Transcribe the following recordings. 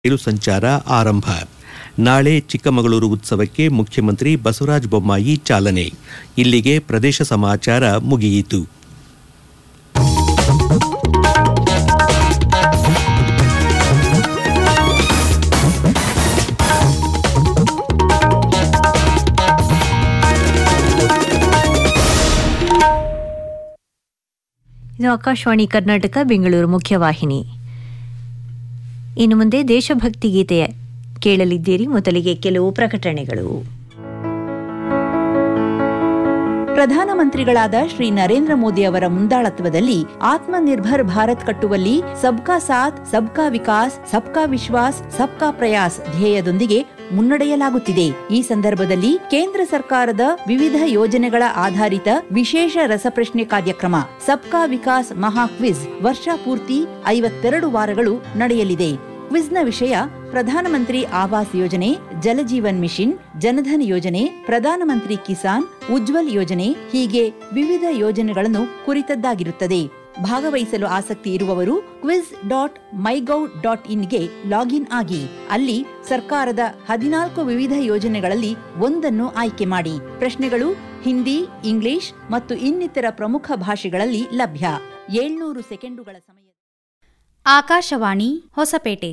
ರೈಲು ಸಂಚಾರ ಆರಂಭ ನಾಳೆ ಚಿಕ್ಕಮಗಳೂರು ಉತ್ಸವಕ್ಕೆ ಮುಖ್ಯಮಂತ್ರಿ ಬಸವರಾಜ ಬೊಮ್ಮಾಯಿ ಚಾಲನೆ ಇಲ್ಲಿಗೆ ಪ್ರದೇಶ ಸಮಾಚಾರ ಮುಗಿಯಿತು ಇದು ಆಕಾಶವಾಣಿ ಕರ್ನಾಟಕ ಬೆಂಗಳೂರು ಮುಖ್ಯವಾಹಿನಿ ಇನ್ನು ಮುಂದೆ ದೇಶಭಕ್ತಿ ಗೀತೆ ಕೇಳಲಿದ್ದೀರಿ ಮೊದಲಿಗೆ ಕೆಲವು ಪ್ರಕಟಣೆಗಳು ಪ್ರಧಾನಮಂತ್ರಿಗಳಾದ ಶ್ರೀ ನರೇಂದ್ರ ಮೋದಿ ಅವರ ಮುಂದಾಳತ್ವದಲ್ಲಿ ಆತ್ಮನಿರ್ಭರ್ ಭಾರತ್ ಕಟ್ಟುವಲ್ಲಿ ಸಬ್ಕಾ ಸಾಥ್ ಸಬ್ಕಾ ವಿಕಾಸ್ ಸಬ್ಕಾ ವಿಶ್ವಾಸ್ ಸಬ್ಕಾ ಪ್ರಯಾಸ್ ಧ್ಯೇಯದೊಂದಿಗೆ ಮುನ್ನಡೆಯಲಾಗುತ್ತಿದೆ ಈ ಸಂದರ್ಭದಲ್ಲಿ ಕೇಂದ್ರ ಸರ್ಕಾರದ ವಿವಿಧ ಯೋಜನೆಗಳ ಆಧಾರಿತ ವಿಶೇಷ ರಸಪ್ರಶ್ನೆ ಕಾರ್ಯಕ್ರಮ ಸಬ್ಕಾ ವಿಕಾಸ್ ಮಹಾ ಕ್ವಿಜ್ ವರ್ಷ ಪೂರ್ತಿ ಐವತ್ತೆರಡು ವಾರಗಳು ನಡೆಯಲಿದೆ ಕ್ವಿಜ್ನ ವಿಷಯ ಪ್ರಧಾನಮಂತ್ರಿ ಆವಾಸ್ ಯೋಜನೆ ಜಲಜೀವನ್ ಮಿಷನ್ ಜನಧನ್ ಯೋಜನೆ ಪ್ರಧಾನಮಂತ್ರಿ ಕಿಸಾನ್ ಉಜ್ವಲ್ ಯೋಜನೆ ಹೀಗೆ ವಿವಿಧ ಯೋಜನೆಗಳನ್ನು ಕುರಿತದ್ದಾಗಿರುತ್ತದೆ ಭಾಗವಹಿಸಲು ಆಸಕ್ತಿ ಇರುವವರು ಕ್ವಿಜ್ ಡಾಟ್ ಮೈಗೌ ಡಾಟ್ ಇನ್ಗೆ ಲಾಗಿನ್ ಆಗಿ ಅಲ್ಲಿ ಸರ್ಕಾರದ ಹದಿನಾಲ್ಕು ವಿವಿಧ ಯೋಜನೆಗಳಲ್ಲಿ ಒಂದನ್ನು ಆಯ್ಕೆ ಮಾಡಿ ಪ್ರಶ್ನೆಗಳು ಹಿಂದಿ ಇಂಗ್ಲಿಷ್ ಮತ್ತು ಇನ್ನಿತರ ಪ್ರಮುಖ ಭಾಷೆಗಳಲ್ಲಿ ಲಭ್ಯ ಏಳ್ನೂರು ಸೆಕೆಂಡುಗಳ ಸಮಯ ಆಕಾಶವಾಣಿ ಹೊಸಪೇಟೆ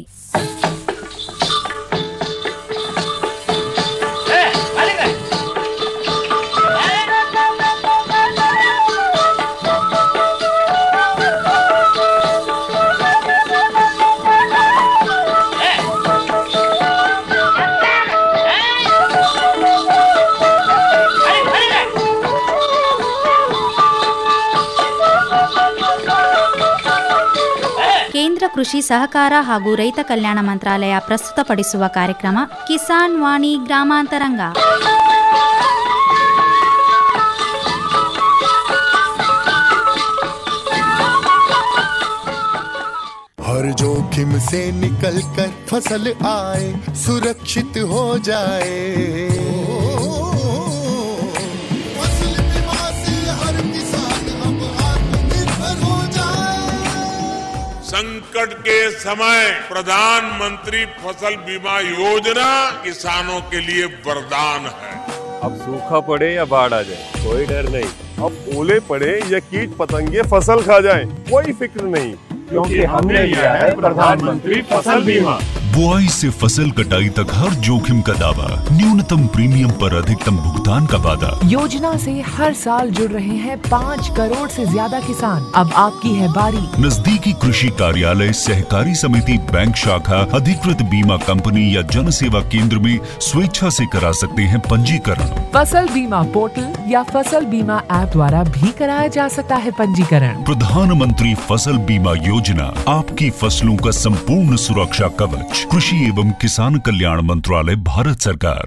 ಕೇಂದ್ರ ಕೃಷಿ ಸಹಕಾರ ಹಾಗೂ ರೈತ ಕಲ್ಯಾಣ ಮಂತ್ರಾಲಯ ಪ್ರಸ್ತುತಪಡಿಸುವ ಕಾರ್ಯಕ್ರಮ ಕಿಸಾನ್ ವಾಣಿ ಗ್ರಾಮಾಂತರಂಗ हर जोखिम से निकल कर फसल आए सुरक्षित हो जाए फसल बीमा से हर किसान अब आत्मनिर्भर हो जाए संकट के समय प्रधानमंत्री फसल बीमा योजना किसानों के लिए वरदान है अब सूखा पड़े या बाढ़ आ जाए कोई डर नहीं अब ओले पड़े या कीट पतंगे फसल खा जाए कोई फिक्र नहीं क्योंकि हमने लिया है प्रधानमंत्री फसल बीमा बुआई से फसल कटाई तक हर जोखिम का दावा न्यूनतम प्रीमियम पर अधिकतम भुगतान का वादा योजना से हर साल जुड़ रहे हैं पाँच करोड़ से ज्यादा किसान अब आपकी है बारी नजदीकी कृषि कार्यालय सहकारी समिति बैंक शाखा अधिकृत बीमा कंपनी या जन सेवा केंद्र में स्वेच्छा से करा सकते हैं पंजीकरण फसल बीमा पोर्टल या फसल बीमा ऐप द्वारा भी कराया जा सकता है पंजीकरण प्रधानमंत्री फसल बीमा योजना आपकी फसलों का संपूर्ण सुरक्षा कवच कृषि एवं किसान कल्याण मंत्रालय भारत सरकार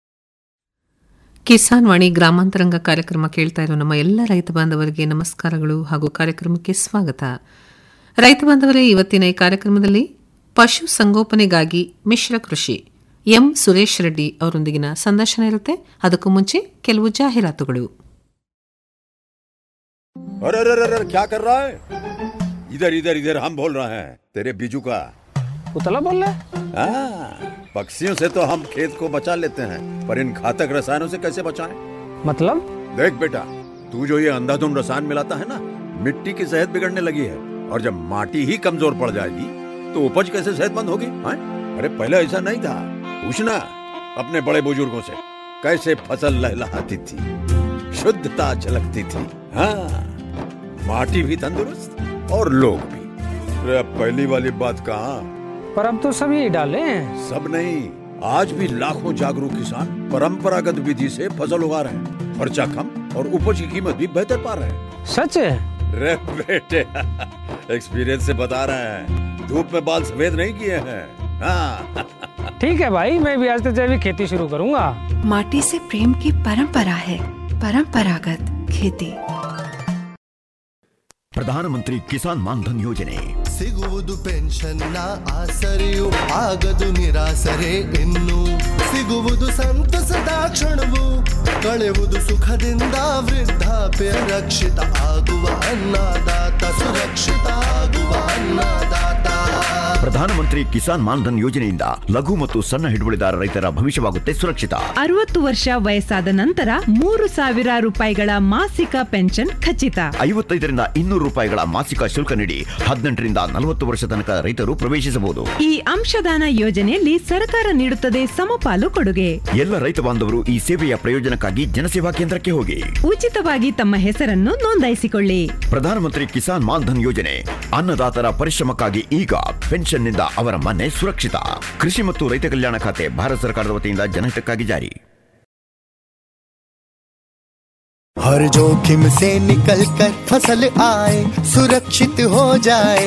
ಕಿಸಾನ್ ವಾಣಿ ಗ್ರಾಮಾಂತರಂಗ ಕಾರ್ಯಕ್ರಮ ಕೇಳ್ತಾ ಇರೋ ನಮ್ಮ ಎಲ್ಲ ರೈತ ಬಾಂಧವರಿಗೆ ನಮಸ್ಕಾರಗಳು ಹಾಗೂ ಕಾರ್ಯಕ್ರಮಕ್ಕೆ ಸ್ವಾಗತ ರೈತ ಬಾಂಧವರೇ ಇವತ್ತಿನ ಈ ಕಾರ್ಯಕ್ರಮದಲ್ಲಿ ಪಶು ಸಂಗೋಪನೆಗಾಗಿ ಮಿಶ್ರ ಕೃಷಿ ಎಂ ಸುರೇಶ್ ರೆಡ್ಡಿ ಅವರೊಂದಿಗಿನ ಸಂದರ್ಶನ ಇರುತ್ತೆ ಅದಕ್ಕೂ ಮುಂಚೆ ಕೆಲವು ಜಾಹೀರಾತುಗಳು अरे अरे अरे अरे, क्या कर रहा है इधर इधर इधर हम बोल रहे हैं तेरे बीजू का उतला बोल रहा है हाँ, पक्षियों से तो हम खेत को बचा लेते हैं पर इन घातक रसायनों से कैसे बचाएं? मतलब देख बेटा तू जो ये अंधाधुंध रसायन मिलाता है ना मिट्टी की सेहत बिगड़ने लगी है और जब माटी ही कमजोर पड़ जाएगी तो उपज कैसे सेहतमंद होगी हाँ? अरे पहले ऐसा नहीं था पूछना अपने बड़े बुजुर्गों से कैसे फसल लहलहाती थी शुद्धता झलकती थी हाँ माटी भी तंदुरुस्त और लोग भी अरे अब पहली वाली बात कहाँ पर अब तो सब यही डाले हैं सब नहीं आज भी लाखों जागरूक किसान परंपरागत विधि से फसल उगा रहे हैं खर्चा कम और उपज की कीमत भी बेहतर पा रहे हैं सच है रे बेटे एक्सपीरियंस से बता रहे हैं धूप में बाल सफेद नहीं किए हैं हाँ ठीक है भाई मैं भी आज से जैविक खेती शुरू करूंगा माटी से प्रेम की परंपरा है परंपरागत खेती ಪ್ರಧಾನಮಂತ್ರಿ ಕಿಸಾನ್ ಮಾನ್ಧನ್ ಯೋಜನೆ ಸಿಗುವುದು ಪೆನ್ಷನ್ನ ಆಸರೆಯು ಆಗದು ನಿರಾಸರೆ ಇನ್ನು ಸಿಗುವುದು ಸಂತಸದ ಕ್ಷಣವು ಕಳೆವುದು ಸುಖದಿಂದ ವೃದ್ಧಾಪ್ಯ ರಕ್ಷಿತ ಆಗುವ ಅನ್ನದಾತ ಸುರಕ್ಷಿತ ಆಗುವ ಅನ್ನದಾತ ಪ್ರಧಾನಮಂತ್ರಿ ಕಿಸಾನ್ ಮಾನ್ಧನ್ ಯೋಜನೆಯಿಂದ ಲಘು ಮತ್ತು ಸಣ್ಣ ಹಿಡುವಳಿದಾರ ರೈತರ ಭವಿಷ್ಯವಾಗುತ್ತೆ ಸುರಕ್ಷಿತ ಅರವತ್ತು ವರ್ಷ ವಯಸ್ಸಾದ ನಂತರ ಮೂರು ಸಾವಿರ ರೂಪಾಯಿಗಳ ಮಾಸಿಕ ಪೆನ್ಷನ್ ಖಚಿತ ಐವತ್ತೈದರಿಂದ ಇನ್ನೂರು ರೂಪಾಯಿಗಳ ಮಾಸಿಕ ಶುಲ್ಕ ನೀಡಿ ಹದಿನೆಂಟರಿಂದ ನಲವತ್ತು ವರ್ಷ ತನಕ ರೈತರು ಪ್ರವೇಶಿಸಬಹುದು ಈ ಅಂಶದಾನ ಯೋಜನೆಯಲ್ಲಿ ಸರ್ಕಾರ ನೀಡುತ್ತದೆ ಸಮಪಾಲು ಕೊಡುಗೆ ಎಲ್ಲ ರೈತ ಬಾಂಧವರು ಈ ಸೇವೆಯ ಪ್ರಯೋಜನಕ್ಕಾಗಿ ಜನಸೇವಾ ಕೇಂದ್ರಕ್ಕೆ ಹೋಗಿ ಉಚಿತವಾಗಿ ತಮ್ಮ ಹೆಸರನ್ನು ನೋಂದಾಯಿಸಿಕೊಳ್ಳಿ ಪ್ರಧಾನಮಂತ್ರಿ ಕಿಸಾನ್ ಮಾನ್ಧನ್ ಯೋಜನೆ ಅನ್ನದಾತರ ಪರಿಶ್ರಮಕ್ಕಾಗಿ ಈಗ ಪೆನ್ಷನ್ನಿಂದ ಅವರ ಮನೆ ಸುರಕ್ಷಿತ ಕೃಷಿ ಮತ್ತು ರೈತ ಕಲ್ಯಾಣ ಖಾತೆ ಭಾರತ ಸರ್ಕಾರದ ವತಿಯಿಂದ ಜನಹಿತಕ್ಕಾಗಿ ಜಾರಿ हर जोखिम से निकल कर फसल आए सुरक्षित हो जाए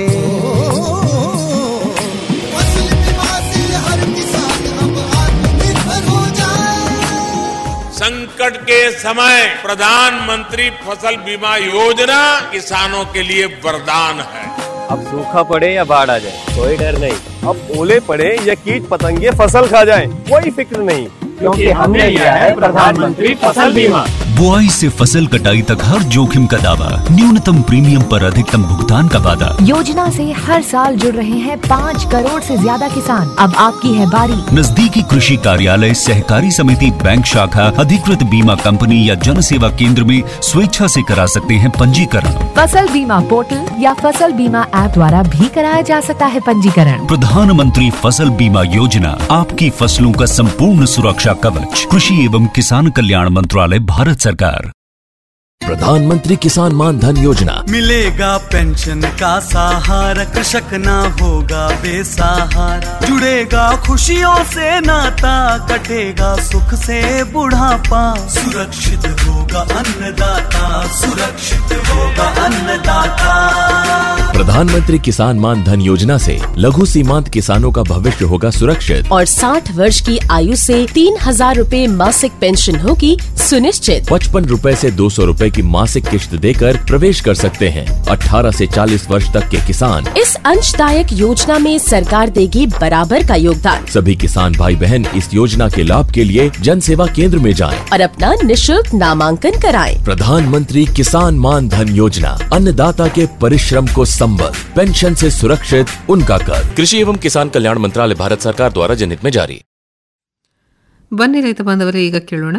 फसल बीमा से हर किसान अब आत्मनिर्भर हो जाए संकट के समय प्रधानमंत्री फसल बीमा योजना किसानों के लिए वरदान है अब सूखा पड़े या बाढ़ आ जाए कोई डर नहीं अब ओले पड़े या कीट पतंगे फसल खा जाए कोई फिक्र नहीं क्योंकि हमने लिया है प्रधानमंत्री फसल बीमा बुआई से फसल कटाई तक हर जोखिम का दावा न्यूनतम प्रीमियम पर अधिकतम भुगतान का वादा योजना से हर साल जुड़ रहे हैं पाँच करोड़ से ज्यादा किसान अब आपकी है बारी नजदीकी कृषि कार्यालय सहकारी समिति बैंक शाखा अधिकृत बीमा कंपनी या जन सेवा केंद्र में स्वेच्छा से करा सकते हैं पंजीकरण फसल बीमा पोर्टल या फसल बीमा ऐप द्वारा भी कराया जा सकता है पंजीकरण प्रधानमंत्री फसल बीमा योजना आपकी फसलों का संपूर्ण सुरक्षा कवच कृषि एवं किसान कल्याण मंत्रालय भारत सरकार प्रधानमंत्री किसान मान धन योजना मिलेगा पेंशन का सहारा कृषक ना होगा बेसहारा जुड़ेगा खुशियों से नाता कटेगा सुख से बुढ़ापा सुरक्षित होगा अन्नदाता सुरक्षित होगा अन्नदाता प्रधानमंत्री किसान मान धन योजना से लघु सीमांत किसानों का भविष्य होगा सुरक्षित और 60 वर्ष की आयु से तीन हजार रूपए मासिक पेंशन होगी सुनिश्चित पचपन रूपए ऐसी दो सौ रूपए की मासिक किश्त देकर प्रवेश कर सकते हैं 18 से 40 वर्ष तक के किसान इस अंशदायक योजना में सरकार देगी बराबर का योगदान सभी किसान भाई बहन इस योजना के लाभ के लिए जन सेवा केंद्र में जाएं। और अपना निशुल्क नामांकन कराएं। प्रधानमंत्री किसान मान धन योजना अन्नदाता के परिश्रम को संबल पेंशन से सुरक्षित उनका कर कृषि एवं किसान कल्याण मंत्रालय भारत सरकार द्वारा जनहित में जारी ಬನ್ನಿ ರೈತ ಬಾಂಧವರೇ ಈಗ ಕೇಳೋಣ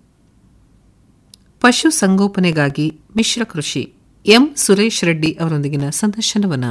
ಪಶು ಸಂಗೋಪನೆಗಾಗಿ ಮಿಶ್ರ ಕೃಷಿ ಎಂ ಸುರೇಶ್ ರೆಡ್ಡಿ ಅವರೊಂದಿಗಿನ ಸಂದರ್ಶನವನ್ನ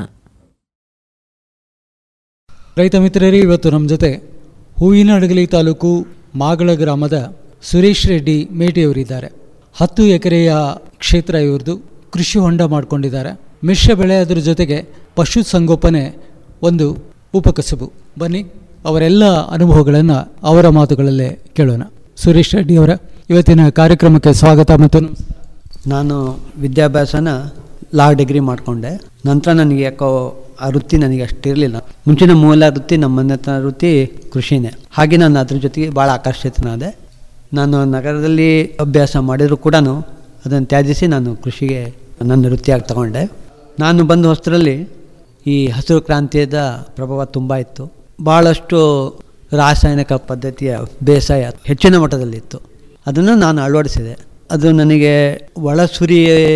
ರೈತ ಮಿತ್ರರೇ ಇವತ್ತು ನಮ್ಮ ಜೊತೆ ಹೂವಿನಡಗಲಿ ತಾಲೂಕು ಮಾಗಳ ಗ್ರಾಮದ ಸುರೇಶ್ ರೆಡ್ಡಿ ಮೇಟಿಯವರಿದ್ದಾರೆ ಹತ್ತು ಎಕರೆಯ ಕ್ಷೇತ್ರ ಇವ್ರದ್ದು ಕೃಷಿ ಹೊಂಡ ಮಾಡಿಕೊಂಡಿದ್ದಾರೆ ಮಿಶ್ರ ಬೆಳೆ ಅದರ ಜೊತೆಗೆ ಪಶು ಸಂಗೋಪನೆ ಒಂದು ಉಪಕಸಬು ಬನ್ನಿ ಅವರೆಲ್ಲ ಅನುಭವಗಳನ್ನು ಅವರ ಮಾತುಗಳಲ್ಲೇ ಕೇಳೋಣ ಸುರೇಶ್ ರೆಡ್ಡಿ ಅವರ ಇವತ್ತಿನ ಕಾರ್ಯಕ್ರಮಕ್ಕೆ ಸ್ವಾಗತ ಮತ್ತು ನಾನು ವಿದ್ಯಾಭ್ಯಾಸನ ಲಾ ಡಿಗ್ರಿ ಮಾಡಿಕೊಂಡೆ ನಂತರ ನನಗೆ ಯಾಕೋ ಆ ವೃತ್ತಿ ನನಗೆ ಅಷ್ಟಿರಲಿಲ್ಲ ಮುಂಚಿನ ಮೂಲ ವೃತ್ತಿ ನಮ್ಮ ಮನೆತನ ವೃತ್ತಿ ಕೃಷಿನೇ ಹಾಗೆ ನಾನು ಅದ್ರ ಜೊತೆಗೆ ಭಾಳ ಆಕರ್ಷಿತನಾದೆ ನಾನು ನಗರದಲ್ಲಿ ಅಭ್ಯಾಸ ಮಾಡಿದರೂ ಕೂಡ ಅದನ್ನು ತ್ಯಾಜಿಸಿ ನಾನು ಕೃಷಿಗೆ ನನ್ನ ವೃತ್ತಿಯಾಗಿ ತಗೊಂಡೆ ನಾನು ಬಂದ ಹೊಸರಲ್ಲಿ ಈ ಹಸಿರು ಕ್ರಾಂತಿಯದ ಪ್ರಭಾವ ತುಂಬ ಇತ್ತು ಭಾಳಷ್ಟು ರಾಸಾಯನಿಕ ಪದ್ಧತಿಯ ಬೇಸಾಯ ಹೆಚ್ಚಿನ ಮಟ್ಟದಲ್ಲಿತ್ತು ಅದನ್ನು ನಾನು ಅಳವಡಿಸಿದೆ ಅದು ನನಗೆ ಒಳಸುರಿ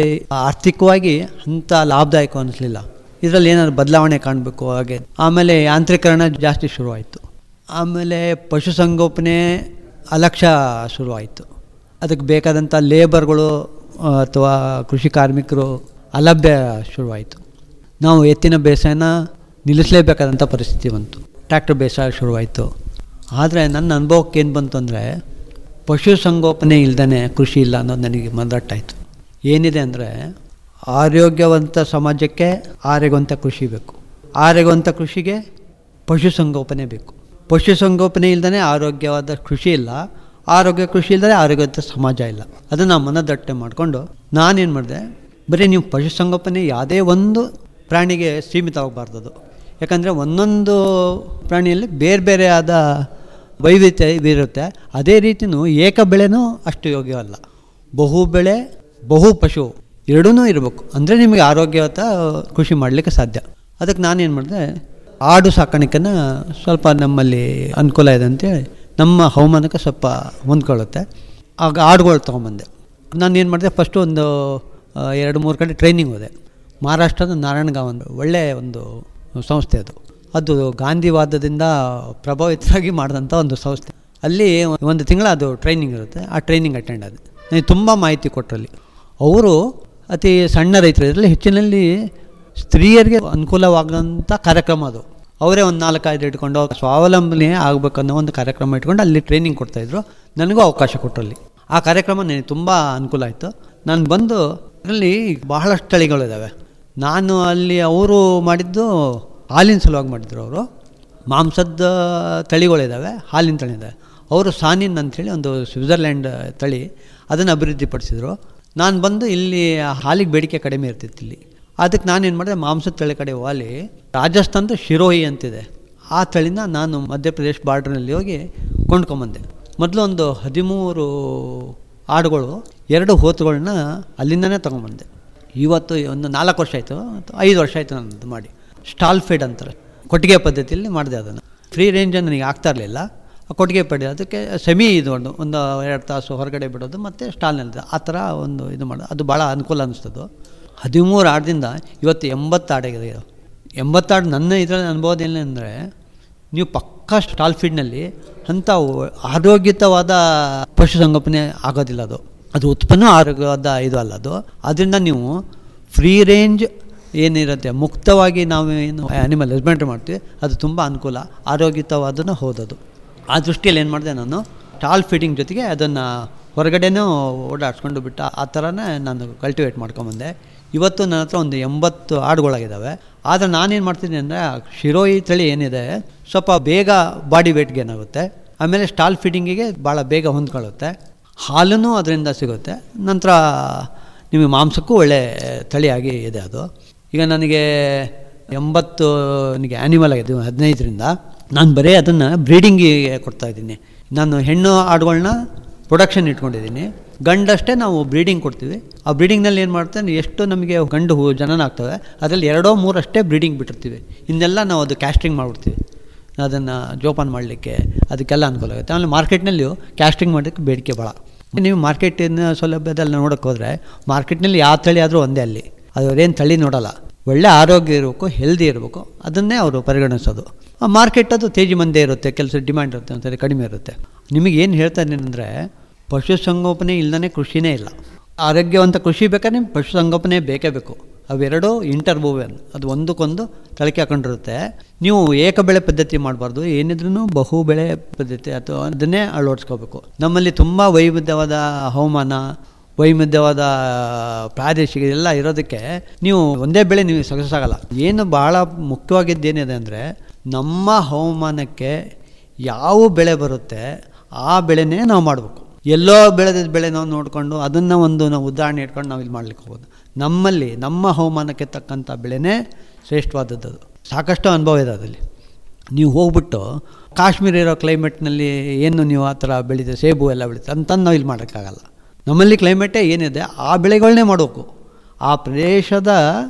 ಆರ್ಥಿಕವಾಗಿ ಅಂಥ ಲಾಭದಾಯಕ ಅನ್ನಿಸ್ಲಿಲ್ಲ ಇದರಲ್ಲಿ ಏನಾದ್ರು ಬದಲಾವಣೆ ಕಾಣಬೇಕು ಹಾಗೆ ಆಮೇಲೆ ಯಾಂತ್ರೀಕರಣ ಜಾಸ್ತಿ ಶುರುವಾಯಿತು ಆಮೇಲೆ ಪಶುಸಂಗೋಪನೆ ಅಲಕ್ಷ್ಯ ಶುರುವಾಯಿತು ಅದಕ್ಕೆ ಬೇಕಾದಂಥ ಲೇಬರ್ಗಳು ಅಥವಾ ಕೃಷಿ ಕಾರ್ಮಿಕರು ಅಲಭ್ಯ ಶುರುವಾಯಿತು ನಾವು ಎತ್ತಿನ ಬೇಸಾಯನ ನಿಲ್ಲಿಸಲೇಬೇಕಾದಂಥ ಪರಿಸ್ಥಿತಿ ಬಂತು ಟ್ರ್ಯಾಕ್ಟರ್ ಬೇಸಾಯ ಶುರುವಾಯಿತು ಆದರೆ ನನ್ನ ಅನುಭವಕ್ಕೆ ಏನು ಬಂತು ಅಂದರೆ ಪಶುಸಂಗೋಪನೆ ಇಲ್ದೇ ಕೃಷಿ ಇಲ್ಲ ಅನ್ನೋದು ನನಗೆ ಮನದಟ್ಟಾಯಿತು ಏನಿದೆ ಅಂದರೆ ಆರೋಗ್ಯವಂತ ಸಮಾಜಕ್ಕೆ ಆರೋಗ್ಯವಂತ ಕೃಷಿ ಬೇಕು ಆರೋಗ್ಯವಂತ ಕೃಷಿಗೆ ಪಶುಸಂಗೋಪನೆ ಬೇಕು ಪಶುಸಂಗೋಪನೆ ಇಲ್ಲದೇ ಆರೋಗ್ಯವಾದ ಕೃಷಿ ಇಲ್ಲ ಆರೋಗ್ಯ ಕೃಷಿ ಇಲ್ಲದೆ ಆರೋಗ್ಯವಂತ ಸಮಾಜ ಇಲ್ಲ ಅದನ್ನು ಮನದಟ್ಟೆ ಮಾಡಿಕೊಂಡು ನಾನೇನು ಮಾಡಿದೆ ಬರೀ ನೀವು ಪಶುಸಂಗೋಪನೆ ಯಾವುದೇ ಒಂದು ಪ್ರಾಣಿಗೆ ಸೀಮಿತವಾಗಬಾರ್ದು ಯಾಕಂದರೆ ಒಂದೊಂದು ಪ್ರಾಣಿಯಲ್ಲಿ ಬೇರೆ ಬೇರೆ ಆದ ವೈವಿಧ್ಯ ಇರುತ್ತೆ ಅದೇ ರೀತಿಯೂ ಏಕ ಬೆಳೆನೂ ಅಷ್ಟು ಯೋಗ್ಯವಲ್ಲ ಬಹು ಬೆಳೆ ಬಹು ಪಶು ಎರಡೂ ಇರಬೇಕು ಅಂದರೆ ನಿಮಗೆ ಆರೋಗ್ಯವಂತ ಕೃಷಿ ಮಾಡಲಿಕ್ಕೆ ಸಾಧ್ಯ ಅದಕ್ಕೆ ನಾನೇನು ಮಾಡಿದೆ ಆಡು ಸಾಕಾಣಿಕೆನ ಸ್ವಲ್ಪ ನಮ್ಮಲ್ಲಿ ಅನುಕೂಲ ಇದೆ ಅಂತೇಳಿ ನಮ್ಮ ಹವಾಮಾನಕ್ಕೆ ಸ್ವಲ್ಪ ಹೊಂದ್ಕೊಳ್ಳುತ್ತೆ ಆಗ ಆಡುಗಳು ತೊಗೊಂಬಂದೆ ನಾನು ಏನು ಮಾಡಿದೆ ಫಸ್ಟು ಒಂದು ಆ, ಎರಡು ಮೂರು ಕಡೆ ಟ್ರೈನಿಂಗ್ ಹೋದೆ ಮಹಾರಾಷ್ಟ್ರದ ನಾರಾಯಣಗಾಂವ್ ಒಂದು ಒಳ್ಳೆಯ ಒಂದು ಸಂಸ್ಥೆ ಅದು ಅದು ಗಾಂಧಿವಾದದಿಂದ ಪ್ರಭಾವಿತರಾಗಿ ಮಾಡಿದಂಥ ಒಂದು ಸಂಸ್ಥೆ ಅಲ್ಲಿ ಒಂದು ತಿಂಗಳ ಅದು ಟ್ರೈನಿಂಗ್ ಇರುತ್ತೆ ಆ ಟ್ರೈನಿಂಗ್ ಅಟೆಂಡ್ ಆದೆ ನನಗೆ ತುಂಬ ಮಾಹಿತಿ ಕೊಟ್ಟರಲ್ಲಿ ಅವರು ಅತಿ ಸಣ್ಣ ರೈತರು ಇದರಲ್ಲಿ ಹೆಚ್ಚಿನಲ್ಲಿ ಸ್ತ್ರೀಯರಿಗೆ ಅನುಕೂಲವಾಗುವಂಥ ಕಾರ್ಯಕ್ರಮ ಅದು ಅವರೇ ಒಂದು ನಾಲ್ಕೈದು ಇಟ್ಕೊಂಡು ಸ್ವಾವಲಂಬನೆ ಆಗಬೇಕನ್ನೋ ಒಂದು ಕಾರ್ಯಕ್ರಮ ಇಟ್ಕೊಂಡು ಅಲ್ಲಿ ಟ್ರೈನಿಂಗ್ ಕೊಡ್ತಾಯಿದ್ರು ನನಗೂ ಅವಕಾಶ ಕೊಟ್ಟರಲ್ಲಿ ಆ ಕಾರ್ಯಕ್ರಮ ನನಗೆ ತುಂಬ ಅನುಕೂಲ ಆಯಿತು ನಾನು ಬಂದು ಅದರಲ್ಲಿ ಬಹಳಷ್ಟು ತಳಿಗಳಿದ್ದಾವೆ ನಾನು ಅಲ್ಲಿ ಅವರು ಮಾಡಿದ್ದು ಹಾಲಿನ ಸಲುವಾಗಿ ಮಾಡಿದ್ರು ಅವರು ಮಾಂಸದ ತಳಿಗಳಿದ್ದಾವೆ ಹಾಲಿನ ತಳಿ ಇದ್ದಾವೆ ಅವರು ಸಾನಿನ್ ಅಂಥೇಳಿ ಒಂದು ಸ್ವಿಟ್ಜರ್ಲ್ಯಾಂಡ್ ತಳಿ ಅದನ್ನು ಅಭಿವೃದ್ಧಿಪಡಿಸಿದ್ರು ನಾನು ಬಂದು ಇಲ್ಲಿ ಹಾಲಿಗೆ ಬೇಡಿಕೆ ಕಡಿಮೆ ಇರ್ತಿತ್ತು ಇಲ್ಲಿ ಅದಕ್ಕೆ ನಾನೇನು ಮಾಡಿದೆ ಮಾಂಸದ ತಳಿ ಕಡೆ ವಾಲಿ ರಾಜಸ್ಥಾನದ ಶಿರೋಹಿ ಅಂತಿದೆ ಆ ತಳಿನ ನಾನು ಮಧ್ಯಪ್ರದೇಶ ಬಾರ್ಡ್ರ್ನಲ್ಲಿ ಹೋಗಿ ಕೊಂಡ್ಕೊಂಬಂದೆ ಮೊದಲು ಒಂದು ಹದಿಮೂರು ಆಡುಗಳು ಎರಡು ಹೋತುಗಳನ್ನ ಅಲ್ಲಿಂದನೇ ತೊಗೊಂಬಂದೆ ಇವತ್ತು ಒಂದು ನಾಲ್ಕು ವರ್ಷ ಆಯಿತು ಐದು ವರ್ಷ ಆಯಿತು ನಾನು ಮಾಡಿ ಸ್ಟಾಲ್ ಫೀಡ್ ಅಂತಾರೆ ಕೊಟ್ಟಿಗೆ ಪದ್ಧತಿಯಲ್ಲಿ ಮಾಡಿದೆ ಅದನ್ನು ಫ್ರೀ ರೇಂಜ್ ನನಗೆ ಆಗ್ತಾ ಇರಲಿಲ್ಲ ಕೊಟ್ಟಿಗೆ ಪಡಿ ಅದಕ್ಕೆ ಸೆಮಿ ಇದು ಒಂದು ಒಂದು ಎರಡು ತಾಸು ಹೊರಗಡೆ ಬಿಡೋದು ಮತ್ತು ಸ್ಟಾಲ್ನಲ್ಲಿ ಆ ಥರ ಒಂದು ಇದು ಮಾಡೋದು ಅದು ಭಾಳ ಅನುಕೂಲ ಅನಿಸ್ತದು ಹದಿಮೂರು ಆಡದಿಂದ ಇವತ್ತು ಎಂಬತ್ತು ಆಡಿದೆ ಎಂಬತ್ತಾಡು ನನ್ನ ಇದರಲ್ಲಿ ಅನುಭವದ ಏನಂದರೆ ನೀವು ಪಕ್ಕಾ ಸ್ಟಾಲ್ ಫೀಡ್ನಲ್ಲಿ ಅಂಥ ಆರೋಗ್ಯಯುತವಾದ ಪಶುಸಂಗೋಪನೆ ಆಗೋದಿಲ್ಲ ಅದು ಅದು ಉತ್ಪನ್ನ ಆರೋಗ್ಯವಾದ ಇದು ಅಲ್ಲ ಅದು ಅದರಿಂದ ನೀವು ಫ್ರೀ ರೇಂಜ್ ಏನಿರುತ್ತೆ ಮುಕ್ತವಾಗಿ ನಾವು ಏನು ಆ್ಯನಿಮಲ್ ಹಸ್ಬೆಂಡ್ರಿ ಮಾಡ್ತೀವಿ ಅದು ತುಂಬ ಅನುಕೂಲ ಆರೋಗ್ಯಯುತವಾದನ್ನು ಹೋದದು ಆ ದೃಷ್ಟಿಯಲ್ಲಿ ಏನು ಮಾಡಿದೆ ನಾನು ಸ್ಟಾಲ್ ಫೀಡಿಂಗ್ ಜೊತೆಗೆ ಅದನ್ನು ಹೊರಗಡೆನೂ ಓಡಾಡಿಸ್ಕೊಂಡು ಬಿಟ್ಟು ಆ ಥರನೇ ನಾನು ಕಲ್ಟಿವೇಟ್ ಮಾಡ್ಕೊಂಬಂದೆ ಇವತ್ತು ನನ್ನ ಹತ್ರ ಒಂದು ಎಂಬತ್ತು ಆಡುಗಳಾಗಿದ್ದಾವೆ ಆದರೆ ನಾನೇನು ಮಾಡ್ತೀನಿ ಅಂದರೆ ಶಿರೋಯಿ ತಳಿ ಏನಿದೆ ಸ್ವಲ್ಪ ಬೇಗ ಬಾಡಿ ವೇಟ್ ಗೇನ್ ಆಗುತ್ತೆ ಆಮೇಲೆ ಸ್ಟಾಲ್ ಫೀಡಿಂಗಿಗೆ ಭಾಳ ಬೇಗ ಹೊಂದ್ಕೊಳ್ಳುತ್ತೆ ಹಾಲೂ ಅದರಿಂದ ಸಿಗುತ್ತೆ ನಂತರ ನಿಮಗೆ ಮಾಂಸಕ್ಕೂ ಒಳ್ಳೆ ತಳಿಯಾಗಿ ಇದೆ ಅದು ಈಗ ನನಗೆ ಎಂಬತ್ತು ನನಗೆ ಆ್ಯನಿಮಲ್ ಆಗಿದೆ ಹದಿನೈದರಿಂದ ನಾನು ಬರೀ ಅದನ್ನು ಬ್ರೀಡಿಂಗಿಗೆ ಕೊಡ್ತಾಯಿದ್ದೀನಿ ನಾನು ಹೆಣ್ಣು ಆಡುಗಳನ್ನ ಪ್ರೊಡಕ್ಷನ್ ಇಟ್ಕೊಂಡಿದ್ದೀನಿ ಗಂಡಷ್ಟೇ ನಾವು ಬ್ರೀಡಿಂಗ್ ಕೊಡ್ತೀವಿ ಆ ಬ್ರೀಡಿಂಗ್ನಲ್ಲಿ ಏನು ಮಾಡ್ತೇವೆ ಎಷ್ಟು ನಮಗೆ ಗಂಡು ಹೂ ಜನನ ಆಗ್ತವೆ ಅದರಲ್ಲಿ ಎರಡೋ ಮೂರಷ್ಟೇ ಬ್ರೀಡಿಂಗ್ ಬಿಟ್ಟಿರ್ತೀವಿ ಇನ್ನೆಲ್ಲ ನಾವು ಅದು ಕ್ಯಾಸ್ಟಿಂಗ್ ಮಾಡಿಬಿಡ್ತೀವಿ ಅದನ್ನು ಜೋಪಾನ ಮಾಡಲಿಕ್ಕೆ ಅದಕ್ಕೆಲ್ಲ ಅನುಕೂಲ ಆಗುತ್ತೆ ಆಮೇಲೆ ಮಾರ್ಕೆಟ್ನಲ್ಲಿಯೂ ಕ್ಯಾಸ್ಟಿಂಗ್ ಮಾಡೋಕ್ಕೆ ಬೇಡಿಕೆ ಭಾಳ ನೀವು ಮಾರ್ಕೆಟಿನ ಸೌಲಭ್ಯದಲ್ಲಿ ನೋಡೋಕ್ಕೆ ಹೋದರೆ ಮಾರ್ಕೆಟ್ನಲ್ಲಿ ಯಾವ ತಳಿ ಆದರೂ ಒಂದೇ ಅಲ್ಲಿ ಅವ್ರೇನು ತಳಿ ನೋಡೋಲ್ಲ ಒಳ್ಳೆ ಆರೋಗ್ಯ ಇರಬೇಕು ಹೆಲ್ದಿ ಇರಬೇಕು ಅದನ್ನೇ ಅವರು ಪರಿಗಣಿಸೋದು ಆ ಮಾರ್ಕೆಟ್ ಅದು ತೇಜಿ ಮಂದೇ ಇರುತ್ತೆ ಕೆಲಸ ಡಿಮ್ಯಾಂಡ್ ಇರುತ್ತೆ ಒಂದ್ಸರಿ ಕಡಿಮೆ ಇರುತ್ತೆ ನಿಮಗೆ ಏನು ಹೇಳ್ತಾ ಇದ್ದೀನಿ ಅಂದರೆ ಪಶುಸಂಗೋಪನೆ ಇಲ್ಲದೇ ಕೃಷಿನೇ ಇಲ್ಲ ಆರೋಗ್ಯವಂತ ಕೃಷಿ ಬೇಕಾದ್ರೆ ಪಶುಸಂಗೋಪನೆ ಬೇಕೇ ಬೇಕು ಅವೆರಡೂ ಇಂಟರ್ಬೋವೆನ್ ಅದು ಒಂದಕ್ಕೊಂದು ತಳಕೆ ಹಾಕೊಂಡಿರುತ್ತೆ ನೀವು ಏಕ ಬೆಳೆ ಪದ್ಧತಿ ಮಾಡಬಾರ್ದು ಏನಿದ್ರೂ ಬಹು ಬೆಳೆ ಪದ್ಧತಿ ಅಥವಾ ಅದನ್ನೇ ಅಳವಡಿಸ್ಕೋಬೇಕು ನಮ್ಮಲ್ಲಿ ತುಂಬ ವೈವಿಧ್ಯವಾದ ಹವಾಮಾನ ವೈವಿಧ್ಯವಾದ ಪ್ರಾದೇಶಿಕ ಎಲ್ಲ ಇರೋದಕ್ಕೆ ನೀವು ಒಂದೇ ಬೆಳೆ ನೀವು ಸಕ್ಸಸ್ ಆಗಲ್ಲ ಏನು ಭಾಳ ಮುಖ್ಯವಾಗಿದ್ದೇನಿದೆ ಅಂದರೆ ನಮ್ಮ ಹವಾಮಾನಕ್ಕೆ ಯಾವ ಬೆಳೆ ಬರುತ್ತೆ ಆ ಬೆಳೆನೇ ನಾವು ಮಾಡಬೇಕು ಎಲ್ಲೋ ಬೆಳೆದ ಬೆಳೆ ನಾವು ನೋಡಿಕೊಂಡು ಅದನ್ನು ಒಂದು ನಾವು ಉದಾಹರಣೆ ಇಟ್ಕೊಂಡು ನಾವು ಇಲ್ಲಿ ಮಾಡ್ಲಿಕ್ಕೆ ಹೋಗೋದು ನಮ್ಮಲ್ಲಿ ನಮ್ಮ ಹವಾಮಾನಕ್ಕೆ ತಕ್ಕಂಥ ಬೆಳೆನೇ ಶ್ರೇಷ್ಠವಾದದ್ದು ಅದು ಸಾಕಷ್ಟು ಅನುಭವ ಇದೆ ಅದರಲ್ಲಿ ನೀವು ಹೋಗ್ಬಿಟ್ಟು ಕಾಶ್ಮೀರ ಇರೋ ಕ್ಲೈಮೇಟ್ನಲ್ಲಿ ಏನು ನೀವು ಆ ಥರ ಬೆಳೀತೀವಿ ಸೇಬು ಎಲ್ಲ ಬೆಳೀತೀವಿ ಅಂತಂದು ನಾವು ಇಲ್ಲಿ ಮಾಡೋಕ್ಕಾಗಲ್ಲ ನಮ್ಮಲ್ಲಿ ಕ್ಲೈಮೇಟೇ ಏನಿದೆ ಆ ಬೆಳೆಗಳನ್ನೇ ಮಾಡಬೇಕು ಆ ಪ್ರದೇಶದ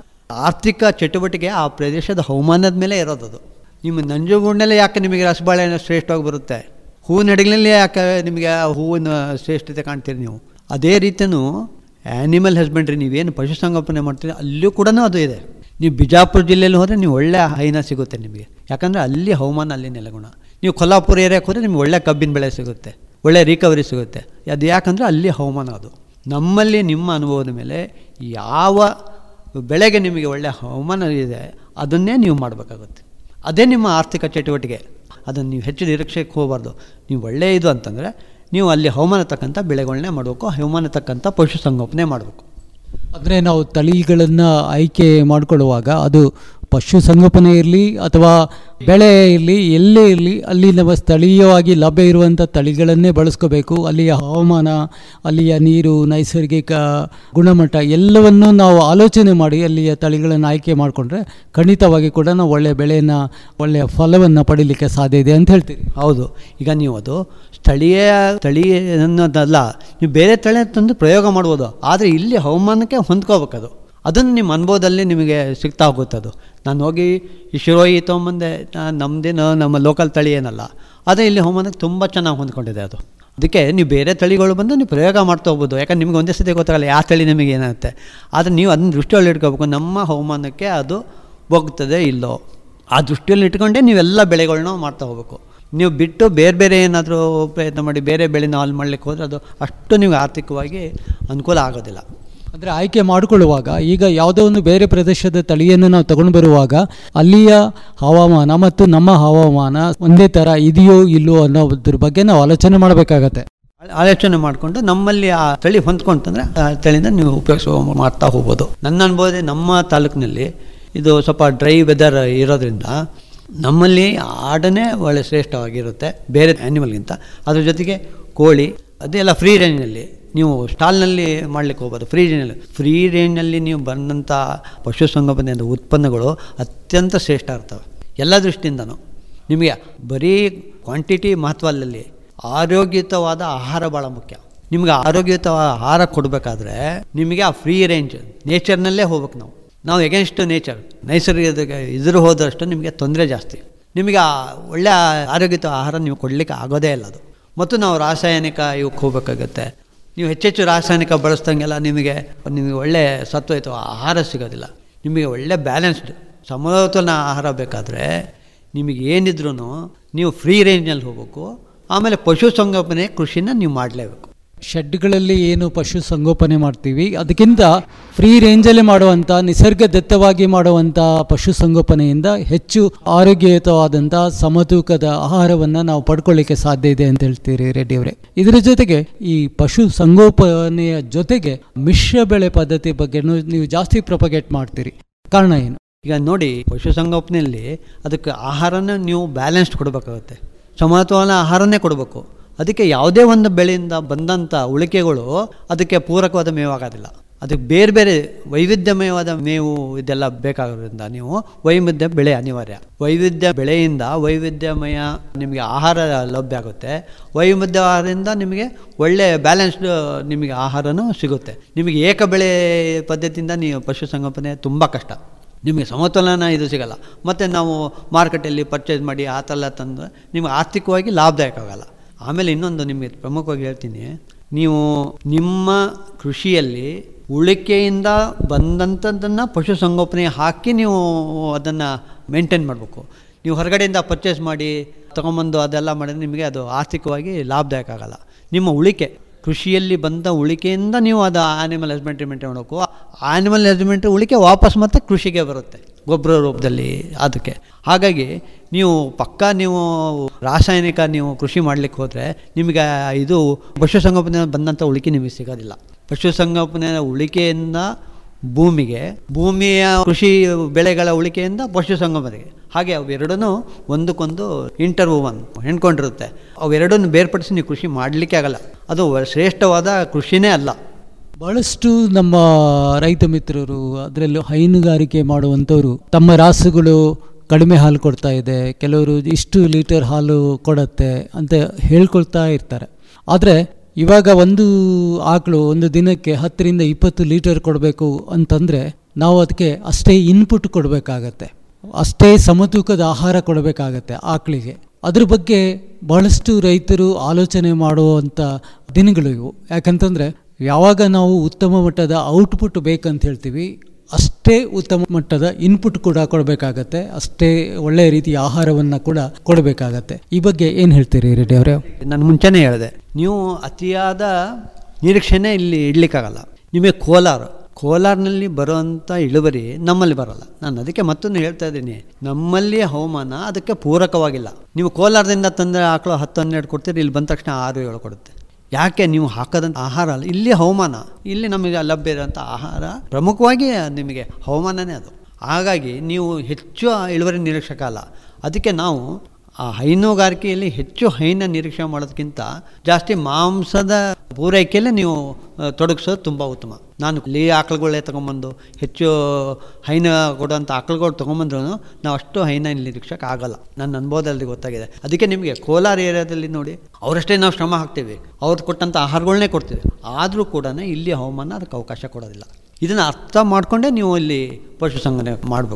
ಆರ್ಥಿಕ ಚಟುವಟಿಕೆ ಆ ಪ್ರದೇಶದ ಹವಾಮಾನದ ಮೇಲೆ ಇರೋದದು ನಿಮ್ಮ ನಂಜುಗೂಡಿನಲ್ಲೇ ಯಾಕೆ ನಿಮಗೆ ರಸಬಾಳೆ ಶ್ರೇಷ್ಠವಾಗಿ ಬರುತ್ತೆ ಹೂವಿನ ಅಡಿಗೆನಲ್ಲಿ ಯಾಕೆ ನಿಮಗೆ ಆ ಹೂವಿನ ಶ್ರೇಷ್ಠತೆ ಕಾಣ್ತೀರಿ ನೀವು ಅದೇ ರೀತಿಯೂ ಆ್ಯನಿಮಲ್ ಹಸ್ಬೆಂಡ್ರಿ ನೀವೇನು ಪಶುಸಂಗೋಪನೆ ಮಾಡ್ತೀರಿ ಅಲ್ಲೂ ಕೂಡ ಅದು ಇದೆ ನೀವು ಬಿಜಾಪುರ ಜಿಲ್ಲೆಯಲ್ಲಿ ಹೋದರೆ ನೀವು ಒಳ್ಳೆ ಹೈನ ಸಿಗುತ್ತೆ ನಿಮಗೆ ಯಾಕಂದರೆ ಅಲ್ಲಿ ಹವಾಮಾನ ಅಲ್ಲಿ ನೆಲಗುಣ ನೀವು ಕೊಲ್ಲಾಪುರ ಏರಿಯಾಕ್ಕೆ ಹೋದರೆ ನಿಮ್ಗೆ ಒಳ್ಳೆ ಕಬ್ಬಿನ ಬೆಳೆ ಸಿಗುತ್ತೆ ಒಳ್ಳೆ ರಿಕವರಿ ಸಿಗುತ್ತೆ ಅದು ಯಾಕಂದರೆ ಅಲ್ಲಿ ಹವಾಮಾನ ಅದು ನಮ್ಮಲ್ಲಿ ನಿಮ್ಮ ಅನುಭವದ ಮೇಲೆ ಯಾವ ಬೆಳೆಗೆ ನಿಮಗೆ ಒಳ್ಳೆ ಹವಾಮಾನ ಇದೆ ಅದನ್ನೇ ನೀವು ಮಾಡಬೇಕಾಗುತ್ತೆ ಅದೇ ನಿಮ್ಮ ಆರ್ಥಿಕ ಚಟುವಟಿಕೆ ಅದನ್ನು ನೀವು ಹೆಚ್ಚು ನಿರೀಕ್ಷೆಗೆ ಹೋಗಬಾರ್ದು ನೀವು ಒಳ್ಳೆಯ ಇದು ಅಂತಂದರೆ ನೀವು ಅಲ್ಲಿ ಹವಾಮಾನ ತಕ್ಕಂಥ ಬೆಳೆಗಳನ್ನೇ ಮಾಡಬೇಕು ಹವಾಮಾನ ತಕ್ಕಂಥ ಪಶುಸಂಗೋಪನೆ ಮಾಡಬೇಕು ಅಂದರೆ ನಾವು ತಳಿಗಳನ್ನು ಆಯ್ಕೆ ಮಾಡಿಕೊಳ್ಳುವಾಗ ಅದು ಪಶುಸಂಗೋಪನೆ ಇರಲಿ ಅಥವಾ ಬೆಳೆ ಇರಲಿ ಎಲ್ಲೇ ಇರಲಿ ಅಲ್ಲಿ ನಮ್ಮ ಸ್ಥಳೀಯವಾಗಿ ಲಭ್ಯ ಇರುವಂಥ ತಳಿಗಳನ್ನೇ ಬಳಸ್ಕೋಬೇಕು ಅಲ್ಲಿಯ ಹವಾಮಾನ ಅಲ್ಲಿಯ ನೀರು ನೈಸರ್ಗಿಕ ಗುಣಮಟ್ಟ ಎಲ್ಲವನ್ನೂ ನಾವು ಆಲೋಚನೆ ಮಾಡಿ ಅಲ್ಲಿಯ ತಳಿಗಳನ್ನು ಆಯ್ಕೆ ಮಾಡಿಕೊಂಡ್ರೆ ಖಂಡಿತವಾಗಿ ಕೂಡ ನಾವು ಒಳ್ಳೆಯ ಬೆಳೆಯನ್ನು ಒಳ್ಳೆಯ ಫಲವನ್ನು ಪಡೀಲಿಕ್ಕೆ ಸಾಧ್ಯ ಇದೆ ಅಂತ ಹೇಳ್ತೀರಿ ಹೌದು ಈಗ ನೀವು ಅದು ಸ್ಥಳೀಯ ತಳಿ ಅನ್ನೋದಲ್ಲ ನೀವು ಬೇರೆ ತಳಿ ತಂದು ಪ್ರಯೋಗ ಮಾಡ್ಬೋದು ಆದರೆ ಇಲ್ಲಿ ಹವಾಮಾನಕ್ಕೆ ಹೊಂದ್ಕೋಬೇಕದು ಅದನ್ನು ನಿಮ್ಮ ಅನುಭವದಲ್ಲಿ ನಿಮಗೆ ಸಿಗ್ತಾ ಹೋಗುತ್ತೆ ಅದು ನಾನು ಹೋಗಿ ಈ ಶಿರೋಯಿ ತೊಗೊಂಬಂದೆ ನಮ್ಮದೇನು ನಮ್ಮ ಲೋಕಲ್ ತಳಿ ಏನಲ್ಲ ಆದರೆ ಇಲ್ಲಿ ಹವಾಮಾನಕ್ಕೆ ತುಂಬ ಚೆನ್ನಾಗಿ ಹೊಂದ್ಕೊಂಡಿದೆ ಅದು ಅದಕ್ಕೆ ನೀವು ಬೇರೆ ತಳಿಗಳು ಬಂದು ನೀವು ಪ್ರಯೋಗ ಮಾಡ್ತಾ ಹೋಗ್ಬೋದು ಯಾಕಂದ್ರೆ ನಿಮ್ಗೆ ಒಂದೇ ಸತಿ ಗೊತ್ತಾಗಲ್ಲ ಯಾವ ತಳಿ ನಿಮಗೆ ಏನಾಗುತ್ತೆ ಆದರೆ ನೀವು ಅದನ್ನ ದೃಷ್ಟಿಯಲ್ಲಿ ಇಟ್ಕೋಬೇಕು ನಮ್ಮ ಹವಾಮಾನಕ್ಕೆ ಅದು ಹೋಗ್ತದೆ ಇಲ್ಲೋ ಆ ದೃಷ್ಟಿಯಲ್ಲಿ ಇಟ್ಕೊಂಡೇ ನೀವೆಲ್ಲ ಬೆಳೆಗಳನ್ನ ಮಾಡ್ತಾ ಹೋಗ್ಬೇಕು ನೀವು ಬಿಟ್ಟು ಬೇರೆ ಬೇರೆ ಏನಾದರೂ ಪ್ರಯತ್ನ ಮಾಡಿ ಬೇರೆ ಬೆಳೆನ ಹಾಲು ಮಾಡಲಿಕ್ಕೆ ಹೋದರೆ ಅದು ಅಷ್ಟು ನಿಮಗೆ ಆರ್ಥಿಕವಾಗಿ ಅನುಕೂಲ ಆಗೋದಿಲ್ಲ ಅಂದರೆ ಆಯ್ಕೆ ಮಾಡಿಕೊಳ್ಳುವಾಗ ಈಗ ಯಾವುದೋ ಒಂದು ಬೇರೆ ಪ್ರದೇಶದ ತಳಿಯನ್ನು ನಾವು ತಗೊಂಡು ಬರುವಾಗ ಅಲ್ಲಿಯ ಹವಾಮಾನ ಮತ್ತು ನಮ್ಮ ಹವಾಮಾನ ಒಂದೇ ಥರ ಇದೆಯೋ ಇಲ್ಲೋ ಅನ್ನೋದ್ರ ಬಗ್ಗೆ ನಾವು ಆಲೋಚನೆ ಮಾಡಬೇಕಾಗತ್ತೆ ಆಲೋಚನೆ ಮಾಡಿಕೊಂಡು ನಮ್ಮಲ್ಲಿ ಆ ತಳಿ ಹೊಂದ್ಕೊಂತಂದ್ರೆ ಆ ತಳಿನ ನೀವು ಉಪಯೋಗಿಸುವ ಮಾಡ್ತಾ ಹೋಗ್ಬೋದು ನನ್ನ ಅನ್ಬೋದೆ ನಮ್ಮ ತಾಲೂಕಿನಲ್ಲಿ ಇದು ಸ್ವಲ್ಪ ಡ್ರೈ ವೆದರ್ ಇರೋದ್ರಿಂದ ನಮ್ಮಲ್ಲಿ ಆಡನೇ ಒಳ್ಳೆ ಶ್ರೇಷ್ಠವಾಗಿರುತ್ತೆ ಬೇರೆ ಆ್ಯನಿಮಲ್ಗಿಂತ ಅದ್ರ ಜೊತೆಗೆ ಕೋಳಿ ಅದೆಲ್ಲ ಫ್ರೀ ರೇಂಜ್ನಲ್ಲಿ ನೀವು ಸ್ಟಾಲ್ನಲ್ಲಿ ಮಾಡ್ಲಿಕ್ಕೆ ಹೋಗ್ಬೋದು ಫ್ರೀ ರೇಂಜಲ್ಲಿ ಫ್ರೀ ರೇಂಜ್ನಲ್ಲಿ ನೀವು ಬಂದಂಥ ಪಶುಸಂಗೋಪನೆಯ ಉತ್ಪನ್ನಗಳು ಅತ್ಯಂತ ಶ್ರೇಷ್ಠ ಇರ್ತವೆ ಎಲ್ಲ ದೃಷ್ಟಿಯಿಂದನೂ ನಿಮಗೆ ಬರೀ ಕ್ವಾಂಟಿಟಿ ಮಹತ್ವ ಅಲ್ಲಲ್ಲಿ ಆರೋಗ್ಯಯುತವಾದ ಆಹಾರ ಭಾಳ ಮುಖ್ಯ ನಿಮಗೆ ಆರೋಗ್ಯಯುತವಾದ ಆಹಾರ ಕೊಡಬೇಕಾದ್ರೆ ನಿಮಗೆ ಆ ಫ್ರೀ ರೇಂಜ್ ನೇಚರ್ನಲ್ಲೇ ಹೋಗ್ಬೇಕು ನಾವು ನಾವು ಎಗೇನ್ಸ್ಟ್ ನೇಚರ್ ನೈಸರ್ಗಿಕ ಇದ್ರ ಹೋದಷ್ಟು ನಿಮಗೆ ತೊಂದರೆ ಜಾಸ್ತಿ ನಿಮಗೆ ಆ ಒಳ್ಳೆ ಆರೋಗ್ಯಯುತ ಆಹಾರ ನೀವು ಕೊಡಲಿಕ್ಕೆ ಆಗೋದೇ ಇಲ್ಲ ಅದು ಮತ್ತು ನಾವು ರಾಸಾಯನಿಕ ಇವಕ್ಕೆ ಹೋಗ್ಬೇಕಾಗತ್ತೆ ನೀವು ಹೆಚ್ಚೆಚ್ಚು ರಾಸಾಯನಿಕ ಬಳಸ್ದಂಗೆಲ್ಲ ನಿಮಗೆ ನಿಮಗೆ ಒಳ್ಳೆ ಸತ್ವಯುತ ಆಹಾರ ಸಿಗೋದಿಲ್ಲ ನಿಮಗೆ ಒಳ್ಳೆ ಬ್ಯಾಲೆನ್ಸ್ಡ್ ಸಮತೋಲನ ಆಹಾರ ಬೇಕಾದರೆ ನಿಮಗೆ ಏನಿದ್ರೂ ನೀವು ಫ್ರೀ ರೇಂಜ್ನಲ್ಲಿ ಹೋಗ್ಬೇಕು ಆಮೇಲೆ ಪಶುಸಂಗೋಪನೆ ಕೃಷಿನ ನೀವು ಮಾಡಲೇಬೇಕು ಶೆಡ್ಗಳಲ್ಲಿ ಏನು ಪಶು ಸಂಗೋಪನೆ ಮಾಡ್ತೀವಿ ಅದಕ್ಕಿಂತ ಫ್ರೀ ರೇಂಜಲ್ಲಿ ಮಾಡುವಂಥ ನಿಸರ್ಗದತ್ತವಾಗಿ ಮಾಡುವಂಥ ಪಶು ಸಂಗೋಪನೆಯಿಂದ ಹೆಚ್ಚು ಆರೋಗ್ಯಯುತವಾದಂಥ ಸಮತೂಕದ ಆಹಾರವನ್ನು ನಾವು ಪಡ್ಕೊಳ್ಳಿಕ್ಕೆ ಸಾಧ್ಯ ಇದೆ ಅಂತ ಹೇಳ್ತೀರಿ ರೆಡ್ಡಿ ಅವರೇ ಇದರ ಜೊತೆಗೆ ಈ ಪಶು ಸಂಗೋಪನೆಯ ಜೊತೆಗೆ ಮಿಶ್ರ ಬೆಳೆ ಪದ್ಧತಿ ಬಗ್ಗೆನೂ ನೀವು ಜಾಸ್ತಿ ಪ್ರೊಪಗೇಟ್ ಮಾಡ್ತೀರಿ ಕಾರಣ ಏನು ಈಗ ನೋಡಿ ಪಶುಸಂಗೋಪನೆಯಲ್ಲಿ ಅದಕ್ಕೆ ಆಹಾರನ ನೀವು ಬ್ಯಾಲೆನ್ಸ್ಡ್ ಕೊಡಬೇಕಾಗುತ್ತೆ ಸಮತೋಲನ ಆಹಾರನೇ ಕೊಡಬೇಕು ಅದಕ್ಕೆ ಯಾವುದೇ ಒಂದು ಬೆಳೆಯಿಂದ ಬಂದಂಥ ಉಳಿಕೆಗಳು ಅದಕ್ಕೆ ಪೂರಕವಾದ ಮೇವಾಗೋದಿಲ್ಲ ಅದಕ್ಕೆ ಬೇರೆ ಬೇರೆ ವೈವಿಧ್ಯಮಯವಾದ ಮೇವು ಇದೆಲ್ಲ ಬೇಕಾಗೋದ್ರಿಂದ ನೀವು ವೈವಿಧ್ಯ ಬೆಳೆ ಅನಿವಾರ್ಯ ವೈವಿಧ್ಯ ಬೆಳೆಯಿಂದ ವೈವಿಧ್ಯಮಯ ನಿಮಗೆ ಆಹಾರ ಲಭ್ಯ ಆಗುತ್ತೆ ವೈವಿಧ್ಯ ಆಹಾರದಿಂದ ನಿಮಗೆ ಒಳ್ಳೆ ಬ್ಯಾಲೆನ್ಸ್ಡ್ ನಿಮಗೆ ಆಹಾರನೂ ಸಿಗುತ್ತೆ ನಿಮಗೆ ಏಕ ಬೆಳೆ ಪದ್ಧತಿಯಿಂದ ನೀವು ಪಶುಸಂಗೋಪನೆ ತುಂಬ ಕಷ್ಟ ನಿಮಗೆ ಸಮತೋಲನ ಇದು ಸಿಗಲ್ಲ ಮತ್ತು ನಾವು ಮಾರ್ಕೆಟಲ್ಲಿ ಪರ್ಚೇಸ್ ಮಾಡಿ ಆ ಥರ ತಂದು ನಿಮಗೆ ಆರ್ಥಿಕವಾಗಿ ಲಾಭದಾಯಕ ಆಗಲ್ಲ ಆಮೇಲೆ ಇನ್ನೊಂದು ನಿಮಗೆ ಪ್ರಮುಖವಾಗಿ ಹೇಳ್ತೀನಿ ನೀವು ನಿಮ್ಮ ಕೃಷಿಯಲ್ಲಿ ಉಳಿಕೆಯಿಂದ ಬಂದಂಥದ್ದನ್ನು ಪಶುಸಂಗೋಪನೆ ಹಾಕಿ ನೀವು ಅದನ್ನು ಮೇಂಟೈನ್ ಮಾಡಬೇಕು ನೀವು ಹೊರಗಡೆಯಿಂದ ಪರ್ಚೇಸ್ ಮಾಡಿ ತೊಗೊಂಬಂದು ಅದೆಲ್ಲ ಮಾಡಿದ್ರೆ ನಿಮಗೆ ಅದು ಆರ್ಥಿಕವಾಗಿ ಲಾಭದಾಯಕ ಆಗಲ್ಲ ನಿಮ್ಮ ಉಳಿಕೆ ಕೃಷಿಯಲ್ಲಿ ಬಂದ ಉಳಿಕೆಯಿಂದ ನೀವು ಅದು ಆನಿಮಲ್ ಹಸ್ಬೆಂಡ್ರಿ ಮೇಂಟೈನ್ ಮಾಡಬೇಕು ಆನಿಮಲ್ ಹಸ್ಬೆಂಡ್ರಿ ಉಳಿಕೆ ವಾಪಸ್ ಮತ್ತೆ ಕೃಷಿಗೆ ಬರುತ್ತೆ ಗೊಬ್ಬರ ರೂಪದಲ್ಲಿ ಅದಕ್ಕೆ ಹಾಗಾಗಿ ನೀವು ಪಕ್ಕ ನೀವು ರಾಸಾಯನಿಕ ನೀವು ಕೃಷಿ ಮಾಡಲಿಕ್ಕೆ ಹೋದರೆ ನಿಮಗೆ ಇದು ಪಶುಸಂಗೋಪನೆ ಬಂದಂಥ ಉಳಿಕೆ ನಿಮಗೆ ಸಿಗೋದಿಲ್ಲ ಪಶುಸಂಗೋಪನೆ ಉಳಿಕೆಯಿಂದ ಭೂಮಿಗೆ ಭೂಮಿಯ ಕೃಷಿ ಬೆಳೆಗಳ ಉಳಿಕೆಯಿಂದ ಪಶುಸಂಗೋಪನೆಗೆ ಹಾಗೆ ಅವೆರಡೂ ಒಂದಕ್ಕೊಂದು ಇಂಟರ್ವ್ಯೂ ಒಂದು ಹೆಣ್ಕೊಂಡಿರುತ್ತೆ ಅವೆರಡನ್ನು ಬೇರ್ಪಡಿಸಿ ನೀವು ಕೃಷಿ ಮಾಡಲಿಕ್ಕೆ ಆಗಲ್ಲ ಅದು ಶ್ರೇಷ್ಠವಾದ ಕೃಷಿನೇ ಅಲ್ಲ ಬಹಳಷ್ಟು ನಮ್ಮ ರೈತ ಮಿತ್ರರು ಅದರಲ್ಲೂ ಹೈನುಗಾರಿಕೆ ಮಾಡುವಂಥವ್ರು ತಮ್ಮ ರಾಸುಗಳು ಕಡಿಮೆ ಹಾಲು ಕೊಡ್ತಾ ಇದೆ ಕೆಲವರು ಇಷ್ಟು ಲೀಟರ್ ಹಾಲು ಕೊಡುತ್ತೆ ಅಂತ ಹೇಳ್ಕೊಳ್ತಾ ಇರ್ತಾರೆ ಆದರೆ ಇವಾಗ ಒಂದು ಆಕಳು ಒಂದು ದಿನಕ್ಕೆ ಹತ್ತರಿಂದ ಇಪ್ಪತ್ತು ಲೀಟರ್ ಕೊಡಬೇಕು ಅಂತಂದರೆ ನಾವು ಅದಕ್ಕೆ ಅಷ್ಟೇ ಇನ್ಪುಟ್ ಕೊಡಬೇಕಾಗತ್ತೆ ಅಷ್ಟೇ ಸಮತೂಕದ ಆಹಾರ ಕೊಡಬೇಕಾಗತ್ತೆ ಆಕಳಿಗೆ ಅದ್ರ ಬಗ್ಗೆ ಬಹಳಷ್ಟು ರೈತರು ಆಲೋಚನೆ ಮಾಡುವಂಥ ದಿನಗಳು ಇವು ಯಾಕಂತಂದರೆ ಯಾವಾಗ ನಾವು ಉತ್ತಮ ಮಟ್ಟದ ಔಟ್ಪುಟ್ ಬೇಕಂತ ಹೇಳ್ತೀವಿ ಅಷ್ಟೇ ಉತ್ತಮ ಮಟ್ಟದ ಇನ್ಪುಟ್ ಕೂಡ ಕೊಡಬೇಕಾಗತ್ತೆ ಅಷ್ಟೇ ಒಳ್ಳೆಯ ರೀತಿಯ ಆಹಾರವನ್ನು ಕೂಡ ಕೊಡಬೇಕಾಗತ್ತೆ ಈ ಬಗ್ಗೆ ಏನು ಹೇಳ್ತೀರಿ ರೆಡ್ಡಿ ಅವರೇ ನಾನು ಮುಂಚೆನೇ ಹೇಳಿದೆ ನೀವು ಅತಿಯಾದ ನಿರೀಕ್ಷೆನೇ ಇಲ್ಲಿ ಇಡ್ಲಿಕ್ಕಾಗಲ್ಲ ನಿಮಗೆ ಕೋಲಾರ ಕೋಲಾರ್ನಲ್ಲಿ ಬರುವಂಥ ಇಳುವರಿ ನಮ್ಮಲ್ಲಿ ಬರಲ್ಲ ನಾನು ಅದಕ್ಕೆ ಮತ್ತೊಂದು ಹೇಳ್ತಾ ಇದ್ದೀನಿ ನಮ್ಮಲ್ಲಿ ಹವಾಮಾನ ಅದಕ್ಕೆ ಪೂರಕವಾಗಿಲ್ಲ ನೀವು ಕೋಲಾರದಿಂದ ತಂದರೆ ಆಕಳು ಹತ್ತು ಹನ್ನೆರಡು ಕೊಡ್ತೀರಿ ಇಲ್ಲಿ ಬಂದ ತಕ್ಷಣ ಆರು ಏಳು ಕೊಡುತ್ತೆ ಯಾಕೆ ನೀವು ಹಾಕದಂಥ ಆಹಾರ ಅಲ್ಲ ಇಲ್ಲಿ ಹವಾಮಾನ ಇಲ್ಲಿ ನಮಗೆ ಲಭ್ಯ ಇರೋಂಥ ಆಹಾರ ಪ್ರಮುಖವಾಗಿ ನಿಮಗೆ ಹವಾಮಾನನೇ ಅದು ಹಾಗಾಗಿ ನೀವು ಹೆಚ್ಚು ಇಳುವರಿ ನಿರೀಕ್ಷಕ ಅಲ್ಲ ಅದಕ್ಕೆ ನಾವು ಆ ಹೈನುಗಾರಿಕೆಯಲ್ಲಿ ಹೆಚ್ಚು ಹೈನ ನಿರೀಕ್ಷೆ ಮಾಡೋದಕ್ಕಿಂತ ಜಾಸ್ತಿ ಮಾಂಸದ ಪೂರೈಕೆಯಲ್ಲೇ ನೀವು ತೊಡಗಿಸೋದು ತುಂಬ ಉತ್ತಮ ನಾನು ಇಲ್ಲಿ ಆಕಳುಗಳೇ ತೊಗೊಂಬಂದು ಹೆಚ್ಚು ಹೈನ ಕೊಡುವಂಥ ಆಕಳುಗಳು ತೊಗೊಂಬಂದ್ರೂ ನಾವು ಅಷ್ಟು ಹೈನ ನಿರೀಕ್ಷಕ್ಕೆ ಆಗಲ್ಲ ನನ್ನ ಅನುಭವದಲ್ಲಿ ಗೊತ್ತಾಗಿದೆ ಅದಕ್ಕೆ ನಿಮಗೆ ಕೋಲಾರ ಏರಿಯಾದಲ್ಲಿ ನೋಡಿ ಅವರಷ್ಟೇ ನಾವು ಶ್ರಮ ಹಾಕ್ತೀವಿ ಅವ್ರು ಕೊಟ್ಟಂಥ ಆಹಾರಗಳನ್ನೇ ಕೊಡ್ತೀವಿ ಆದರೂ ಕೂಡ ಇಲ್ಲಿ ಹವಾಮಾನ ಅದಕ್ಕೆ ಅವಕಾಶ ಕೊಡೋದಿಲ್ಲ ಇದನ್ನು ಅರ್ಥ ಮಾಡಿಕೊಂಡೇ ನೀವು ಇಲ್ಲಿ ಪಶುಸಂಗೋಪನೆ ಮಾಡಬೇಕು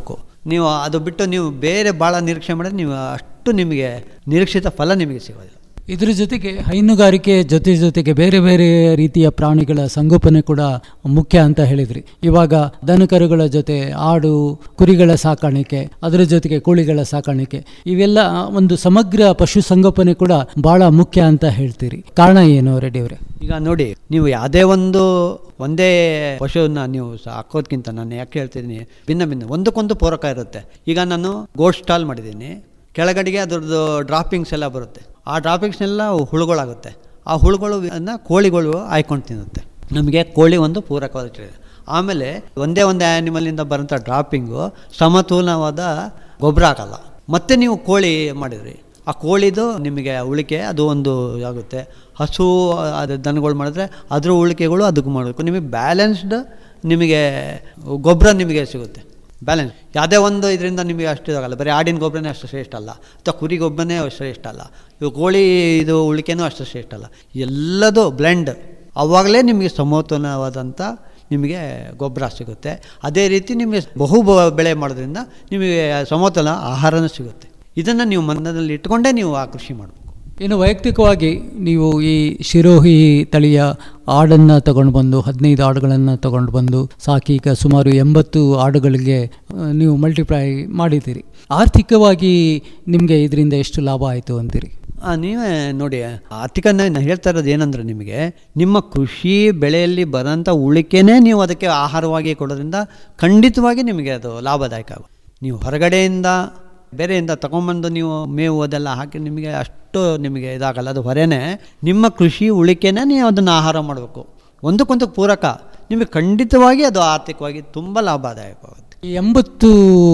ನೀವು ಅದು ಬಿಟ್ಟು ನೀವು ಬೇರೆ ಭಾಳ ನಿರೀಕ್ಷೆ ಮಾಡಿದ್ರೆ ನೀವು ಅಷ್ಟು ನಿಮಗೆ ನಿರೀಕ್ಷಿತ ಫಲ ನಿಮಗೆ ಸಿಗೋದಿಲ್ಲ ಇದ್ರ ಜೊತೆಗೆ ಹೈನುಗಾರಿಕೆ ಜೊತೆ ಜೊತೆಗೆ ಬೇರೆ ಬೇರೆ ರೀತಿಯ ಪ್ರಾಣಿಗಳ ಸಂಗೋಪನೆ ಕೂಡ ಮುಖ್ಯ ಅಂತ ಹೇಳಿದ್ರಿ ಇವಾಗ ದನಕರುಗಳ ಜೊತೆ ಆಡು ಕುರಿಗಳ ಸಾಕಾಣಿಕೆ ಅದರ ಜೊತೆಗೆ ಕೋಳಿಗಳ ಸಾಕಾಣಿಕೆ ಇವೆಲ್ಲ ಒಂದು ಸಮಗ್ರ ಪಶು ಸಂಗೋಪನೆ ಕೂಡ ಬಹಳ ಮುಖ್ಯ ಅಂತ ಹೇಳ್ತೀರಿ ಕಾರಣ ಏನು ರೆಡ್ಡಿ ಅವರೇ ಈಗ ನೋಡಿ ನೀವು ಯಾವುದೇ ಒಂದು ಒಂದೇ ಪಶುವನ್ನ ನೀವು ಹಾಕೋದ್ಕಿಂತ ನಾನು ಯಾಕೆ ಹೇಳ್ತಿದ್ದೀನಿ ಭಿನ್ನ ಭಿನ್ನ ಒಂದಕ್ಕೊಂದು ಪೂರಕ ಇರುತ್ತೆ ಈಗ ನಾನು ಗೋಟ್ ಸ್ಟಾಲ್ ಮಾಡಿದ್ದೀನಿ ಕೆಳಗಡೆಗೆ ಅದರದ್ದು ಡ್ರಾಪಿಂಗ್ಸ್ ಎಲ್ಲ ಬರುತ್ತೆ ಆ ಡ್ರಾಪಿಂಗ್ಸ್ನೆಲ್ಲ ಹುಳುಗಳಾಗುತ್ತೆ ಆ ಹುಳುಗಳು ಅನ್ನ ಕೋಳಿಗಳು ಆಯ್ಕೊಂಡು ತಿನ್ನುತ್ತೆ ನಮಗೆ ಕೋಳಿ ಒಂದು ಪೂರಕವಾದ ಆಮೇಲೆ ಒಂದೇ ಒಂದೇ ಆ್ಯನಿಮಲಿಂದ ಬರೋಂಥ ಡ್ರಾಪಿಂಗು ಸಮತೋಲನವಾದ ಗೊಬ್ಬರ ಹಾಕಲ್ಲ ಮತ್ತೆ ನೀವು ಕೋಳಿ ಮಾಡಿದ್ರಿ ಆ ಕೋಳಿದು ನಿಮಗೆ ಉಳಿಕೆ ಅದು ಒಂದು ಆಗುತ್ತೆ ಹಸು ಅದು ದನಗಳು ಮಾಡಿದ್ರೆ ಅದ್ರ ಉಳಿಕೆಗಳು ಅದಕ್ಕೆ ಮಾಡಬೇಕು ನಿಮಗೆ ಬ್ಯಾಲೆನ್ಸ್ಡ್ ನಿಮಗೆ ಗೊಬ್ಬರ ನಿಮಗೆ ಸಿಗುತ್ತೆ ಬ್ಯಾಲೆನ್ಸ್ ಯಾವುದೇ ಒಂದು ಇದರಿಂದ ನಿಮಗೆ ಅಷ್ಟು ಇದಾಗಲ್ಲ ಬರೀ ಆಡಿನ ಗೊಬ್ಬರನೇ ಅಷ್ಟು ಶ್ರೇಷ್ಠ ಅಲ್ಲ ಅಥವಾ ಕುರಿ ಗೊಬ್ಬರನೇ ಶ್ರೇಷ್ಠ ಅಲ್ಲ ಇವು ಕೋಳಿ ಇದು ಉಳಿಕೆನೂ ಅಷ್ಟು ಶ್ರೇಷ್ಠ ಅಲ್ಲ ಎಲ್ಲದೂ ಬ್ಲೆಂಡ್ ಆವಾಗಲೇ ನಿಮಗೆ ಸಮತೋಲನವಾದಂಥ ನಿಮಗೆ ಗೊಬ್ಬರ ಸಿಗುತ್ತೆ ಅದೇ ರೀತಿ ನಿಮಗೆ ಬಹು ಬ- ಬೆಳೆ ಮಾಡೋದ್ರಿಂದ ನಿಮಗೆ ಸಮತೋಲನ ಆಹಾರನೂ ಸಿಗುತ್ತೆ ಇದನ್ನು ನೀವು ಮನದಲ್ಲಿ ಇಟ್ಕೊಂಡೇ ನೀವು ಆ ಕೃಷಿ ಮಾಡಬೇಕು ಇನ್ನು ವೈಯಕ್ತಿಕವಾಗಿ ನೀವು ಈ ಶಿರೋಹಿ ತಳಿಯ ಆಡನ್ನು ತಗೊಂಡು ಬಂದು ಹದಿನೈದು ಆಡುಗಳನ್ನು ತಗೊಂಡು ಬಂದು ಸಾಕಿ ಈಗ ಸುಮಾರು ಎಂಬತ್ತು ಆಡುಗಳಿಗೆ ಆ, ನೀವು ಮಲ್ಟಿಪ್ಲೈ ಮಾಡಿದ್ದೀರಿ ಆರ್ಥಿಕವಾಗಿ ನಿಮಗೆ ಇದರಿಂದ ಎಷ್ಟು ಲಾಭ ಆಯಿತು ಅಂತೀರಿ ಆ, ನೀವೇ ನೋಡಿ ಆರ್ಥಿಕನ ನಾನು ಹೇಳ್ತಾ ಇರೋದು ಏನಂದ್ರೆ ನಿಮಗೆ ನಿಮ್ಮ ಕೃಷಿ ಬೆಳೆಯಲ್ಲಿ ಬರೋಂಥ ಉಳಿಕೆನೇ ನೀವು ಅದಕ್ಕೆ ಆಹಾರವಾಗಿ ಕೊಡೋದ್ರಿಂದ ಖಂಡಿತವಾಗಿ ನಿಮಗೆ ಅದು ಲಾಭದಾಯಕ ಆಗುತ್ತೆ ನೀವು ಹೊರಗಡೆಯಿಂದ ಬೇರೆಯಿಂದ ತಗೊಂಬಂದು ನೀವು ಮೇವು ಅದೆಲ್ಲ ಹಾಕಿ ನಿಮಗೆ ಅಷ್ಟು ನಿಮಗೆ ಇದಾಗಲ್ಲ ಅದು ಹೊರೆನೇ ನಿಮ್ಮ ಕೃಷಿ ಉಳಿಕೆನೇ ನೀವು ಅದನ್ನು ಆಹಾರ ಮಾಡಬೇಕು ಒಂದಕ್ಕೊಂದಕ್ಕೆ ಪೂರಕ ನಿಮಗೆ ಖಂಡಿತವಾಗಿ ಅದು ಆರ್ಥಿಕವಾಗಿ ತುಂಬ ಲಾಭದಾಯಕವಾಗುತ್ತೆ ಈ ಎಂಬತ್ತು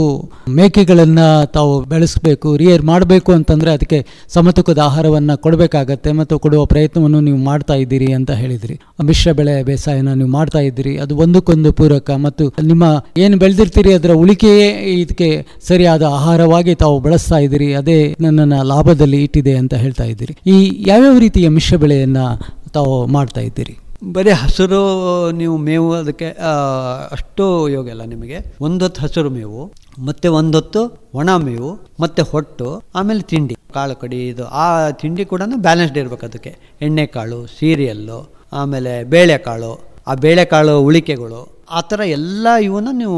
ಮೇಕೆಗಳನ್ನು ತಾವು ಬೆಳೆಸಬೇಕು ರಿಯರ್ ಮಾಡಬೇಕು ಅಂತಂದರೆ ಅದಕ್ಕೆ ಸಮತೂಕದ ಆಹಾರವನ್ನು ಕೊಡಬೇಕಾಗತ್ತೆ ಮತ್ತು ಕೊಡುವ ಪ್ರಯತ್ನವನ್ನು ನೀವು ಮಾಡ್ತಾ ಇದ್ದೀರಿ ಅಂತ ಹೇಳಿದ್ರಿ ಮಿಶ್ರ ಬೆಳೆ ಬೇಸಾಯನ ನೀವು ಮಾಡ್ತಾ ಇದ್ದೀರಿ ಅದು ಒಂದಕ್ಕೊಂದು ಪೂರಕ ಮತ್ತು ನಿಮ್ಮ ಏನು ಬೆಳೆದಿರ್ತೀರಿ ಅದರ ಉಳಿಕೆಯೇ ಇದಕ್ಕೆ ಸರಿಯಾದ ಆಹಾರವಾಗಿ ತಾವು ಬಳಸ್ತಾ ಇದ್ದೀರಿ ಅದೇ ನನ್ನನ್ನು ಲಾಭದಲ್ಲಿ ಇಟ್ಟಿದೆ ಅಂತ ಹೇಳ್ತಾ ಇದ್ದೀರಿ ಈ ಯಾವ್ಯಾವ ರೀತಿಯ ಮಿಶ್ರ ಬೆಳೆಯನ್ನು ತಾವು ಮಾಡ್ತಾ ಇದ್ದೀರಿ ಬರೀ ಹಸಿರು ನೀವು ಮೇವು ಅದಕ್ಕೆ ಆ, ಅಷ್ಟು ಯೋಗ ಇಲ್ಲ ನಿಮಗೆ ಒಂದೊತ್ತು ಹಸಿರು ಮೇವು ಮತ್ತೆ ಒಂದೊತ್ತು ಒಣ ಮೇವು ಮತ್ತೆ ಹೊಟ್ಟು ಆಮೇಲೆ ತಿಂಡಿ ಕಾಳು ಕಡಿ ಇದು ಆ ತಿಂಡಿ ಕೂಡ ಬ್ಯಾಲೆನ್ಸ್ಡ್ ಇರಬೇಕು ಅದಕ್ಕೆ ಎಣ್ಣೆಕಾಳು ಸೀರಿಯಲ್ಲು ಆಮೇಲೆ ಬೇಳೆಕಾಳು ಆ ಬೇಳೆಕಾಳು ಉಳಿಕೆಗಳು ಆ ಥರ ಎಲ್ಲ ಇವನ್ನ ನೀವು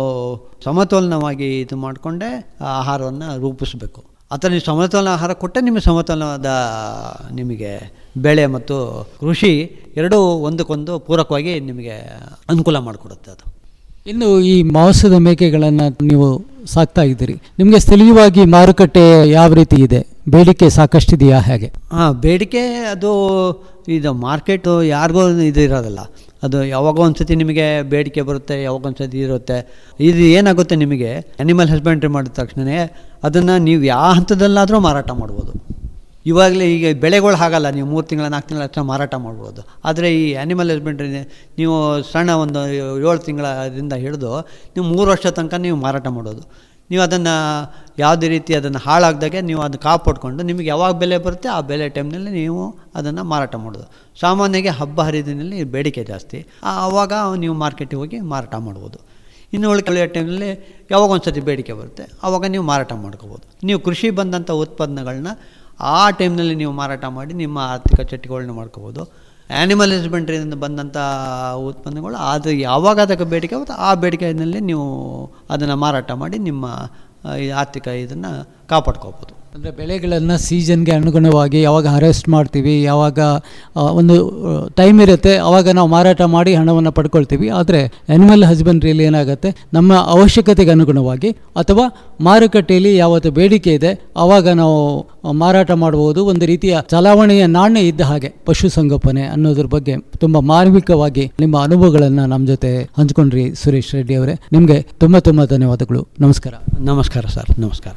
ಸಮತೋಲನವಾಗಿ ಇದು ಮಾಡಿಕೊಂಡೇ ಆಹಾರವನ್ನು ರೂಪಿಸಬೇಕು ಆ ಥರ ನೀವು ಸಮತೋಲನ ಆಹಾರ ಕೊಟ್ಟರೆ ನಿಮಗೆ ಸಮತೋಲನವಾದ ನಿಮಗೆ ಬೆಳೆ ಮತ್ತು ಕೃಷಿ ಎರಡೂ ಒಂದಕ್ಕೊಂದು ಪೂರಕವಾಗಿ ನಿಮಗೆ ಅನುಕೂಲ ಮಾಡಿಕೊಡುತ್ತೆ ಅದು ಇನ್ನು ಈ ಮಾಂಸದ ಮೇಕೆಗಳನ್ನು ನೀವು ಸಾಕ್ತಾ ಇದ್ದೀರಿ ನಿಮಗೆ ಸ್ಥಳೀಯವಾಗಿ ಮಾರುಕಟ್ಟೆ ಯಾವ ರೀತಿ ಇದೆ ಬೇಡಿಕೆ ಸಾಕಷ್ಟಿದೆಯಾ ಹೇಗೆ ಹಾಂ ಬೇಡಿಕೆ ಅದು ಇದು ಮಾರ್ಕೆಟು ಯಾರಿಗೂ ಇದು ಇರೋದಿಲ್ಲ ಅದು ಯಾವಾಗ ಒಂದ್ಸತಿ ನಿಮಗೆ ಬೇಡಿಕೆ ಬರುತ್ತೆ ಯಾವಾಗ ಒಂದ್ಸತಿ ಇರುತ್ತೆ ಇದು ಏನಾಗುತ್ತೆ ನಿಮಗೆ ಅನಿಮಲ್ ಹಸ್ಬೆಂಡ್ರಿ ಮಾಡಿದ ತಕ್ಷಣವೇ ಅದನ್ನು ನೀವು ಯಾವ ಹಂತದಲ್ಲಾದರೂ ಮಾರಾಟ ಮಾಡ್ಬೋದು ಇವಾಗಲೇ ಈಗ ಬೆಳೆಗಳು ಹಾಗಲ್ಲ ನೀವು ಮೂರು ತಿಂಗಳ ನಾಲ್ಕು ತಿಂಗಳ ತಕ್ಷಣ ಮಾರಾಟ ಮಾಡ್ಬೋದು ಆದರೆ ಈ ಆ್ಯನಿಮಲ್ ಹಸ್ಬೆಂಡ್ರಿ ನೀವು ಸಣ್ಣ ಒಂದು ಏಳು ತಿಂಗಳದಿಂದ ಹಿಡಿದು ನೀವು ಮೂರು ವರ್ಷ ತನಕ ನೀವು ಮಾರಾಟ ಮಾಡೋದು ನೀವು ಅದನ್ನು ಯಾವುದೇ ರೀತಿ ಅದನ್ನು ಹಾಳಾಗ್ದಾಗೆ ನೀವು ಅದನ್ನು ಕಾಪಾಡಿಕೊಂಡು ನಿಮಗೆ ಯಾವಾಗ ಬೆಲೆ ಬರುತ್ತೆ ಆ ಬೆಲೆ ಟೈಮ್ನಲ್ಲಿ ನೀವು ಅದನ್ನು ಮಾರಾಟ ಮಾಡೋದು ಸಾಮಾನ್ಯವಾಗಿ ಹಬ್ಬ ಹರಿದಿನಲ್ಲಿ ಬೇಡಿಕೆ ಜಾಸ್ತಿ ಆ- ಆವಾಗ ನೀವು ಮಾರ್ಕೆಟಿಗೆ ಹೋಗಿ ಮಾರಾಟ ಮಾಡ್ಬೋದು ಇನ್ನು ಉಳಿಕೆಯ ಟೈಮ್ನಲ್ಲಿ ಯಾವಾಗ ಒಂದು ಸತಿ ಬೇಡಿಕೆ ಬರುತ್ತೆ ಆವಾಗ ನೀವು ಮಾರಾಟ ಮಾಡ್ಕೋಬೋದು ನೀವು ಕೃಷಿ ಬಂದಂಥ ಉತ್ಪನ್ನಗಳನ್ನ ಆ ಟೈಮ್ನಲ್ಲಿ ನೀವು ಮಾರಾಟ ಮಾಡಿ ನಿಮ್ಮ ಆರ್ಥಿಕ ಚಟುವಟಿಕೆಗಳನ್ನ ಮಾಡ್ಕೋಬೋದು ಆ್ಯನಿಮಲ್ ಹಸ್ಬೆಂಡ್ರಿಯಿಂದ ಬಂದಂಥ ಉತ್ಪನ್ನಗಳು ಅದು ಯಾವಾಗ ಅದಕ್ಕೆ ಬೇಡಿಕೆ ಆಗುತ್ತೆ ಆ ಬೇಡಿಕೆಯಲ್ಲಿ ನೀವು ಅದನ್ನು ಮಾರಾಟ ಮಾಡಿ ನಿಮ್ಮ ಆ, ಈ ಆರ್ಥಿಕ ಇದನ್ನು ಕಾಪಾಡ್ಕೋಬೋದು ಅಂದರೆ ಬೆಳೆಗಳನ್ನು ಸೀಸನ್ಗೆ ಅನುಗುಣವಾಗಿ ಯಾವಾಗ ಹಾರೆಸ್ಟ್ ಮಾಡ್ತೀವಿ ಯಾವಾಗ ಆ, ಒಂದು ಟೈಮ್ ಇರುತ್ತೆ ಆವಾಗ ನಾವು ಮಾರಾಟ ಮಾಡಿ ಹಣವನ್ನು ಪಡ್ಕೊಳ್ತೀವಿ ಆದರೆ ಆ್ಯನಿಮಲ್ ಹಸ್ಬೆಂಡ್ರಿಯಲ್ಲಿ ಏನಾಗುತ್ತೆ ನಮ್ಮ ಅವಶ್ಯಕತೆಗೆ ಅನುಗುಣವಾಗಿ ಅಥವಾ ಮಾರುಕಟ್ಟೆಯಲ್ಲಿ ಯಾವತ್ತು ಬೇಡಿಕೆ ಇದೆ ಆವಾಗ ನಾವು ಮಾರಾಟ ಮಾಡ್ಬೋದು ಒಂದು ರೀತಿಯ ಚಲಾವಣೆಯ ನಾಣ್ಯ ಇದ್ದ ಹಾಗೆ ಪಶುಸಂಗೋಪನೆ ಅನ್ನೋದ್ರ ಬಗ್ಗೆ ತುಂಬ ಮಾರ್ಮಿಕವಾಗಿ ನಿಮ್ಮ ಅನುಭವಗಳನ್ನು ನಮ್ಮ ಜೊತೆ ಹಂಚ್ಕೊಂಡ್ರಿ ಸುರೇಶ್ ರೆಡ್ಡಿ ಅವರೇ ನಿಮಗೆ ತುಂಬ ತುಂಬ ಧನ್ಯವಾದಗಳು ನಮಸ್ಕಾರ ನಮಸ್ಕಾರ ಸರ್ ನಮಸ್ಕಾರ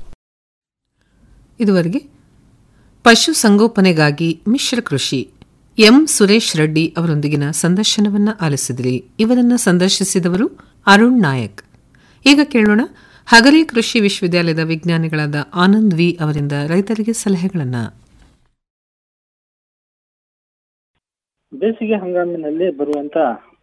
ಇದುವರೆಗೆ ಪಶು ಸಂಗೋಪನೆಗಾಗಿ ಮಿಶ್ರ ಕೃಷಿ ಎಂ ಸುರೇಶ್ ರೆಡ್ಡಿ ಅವರೊಂದಿಗಿನ ಸಂದರ್ಶನವನ್ನ ಆಲಿಸಿದ್ರಿ ಇವರನ್ನ ಸಂದರ್ಶಿಸಿದವರು ಅರುಣ್ ನಾಯಕ್ ಈಗ ಕೇಳೋಣ ಹಗರಿ ಕೃಷಿ ವಿಶ್ವವಿದ್ಯಾಲಯದ ವಿಜ್ಞಾನಿಗಳಾದ ಆನಂದ್ ವಿ ಅವರಿಂದ ರೈತರಿಗೆ ಸಲಹೆಗಳನ್ನ ಬೇಸಿಗೆ ಹಂಗಾಮಿನಲ್ಲಿ ಬರುವಂತ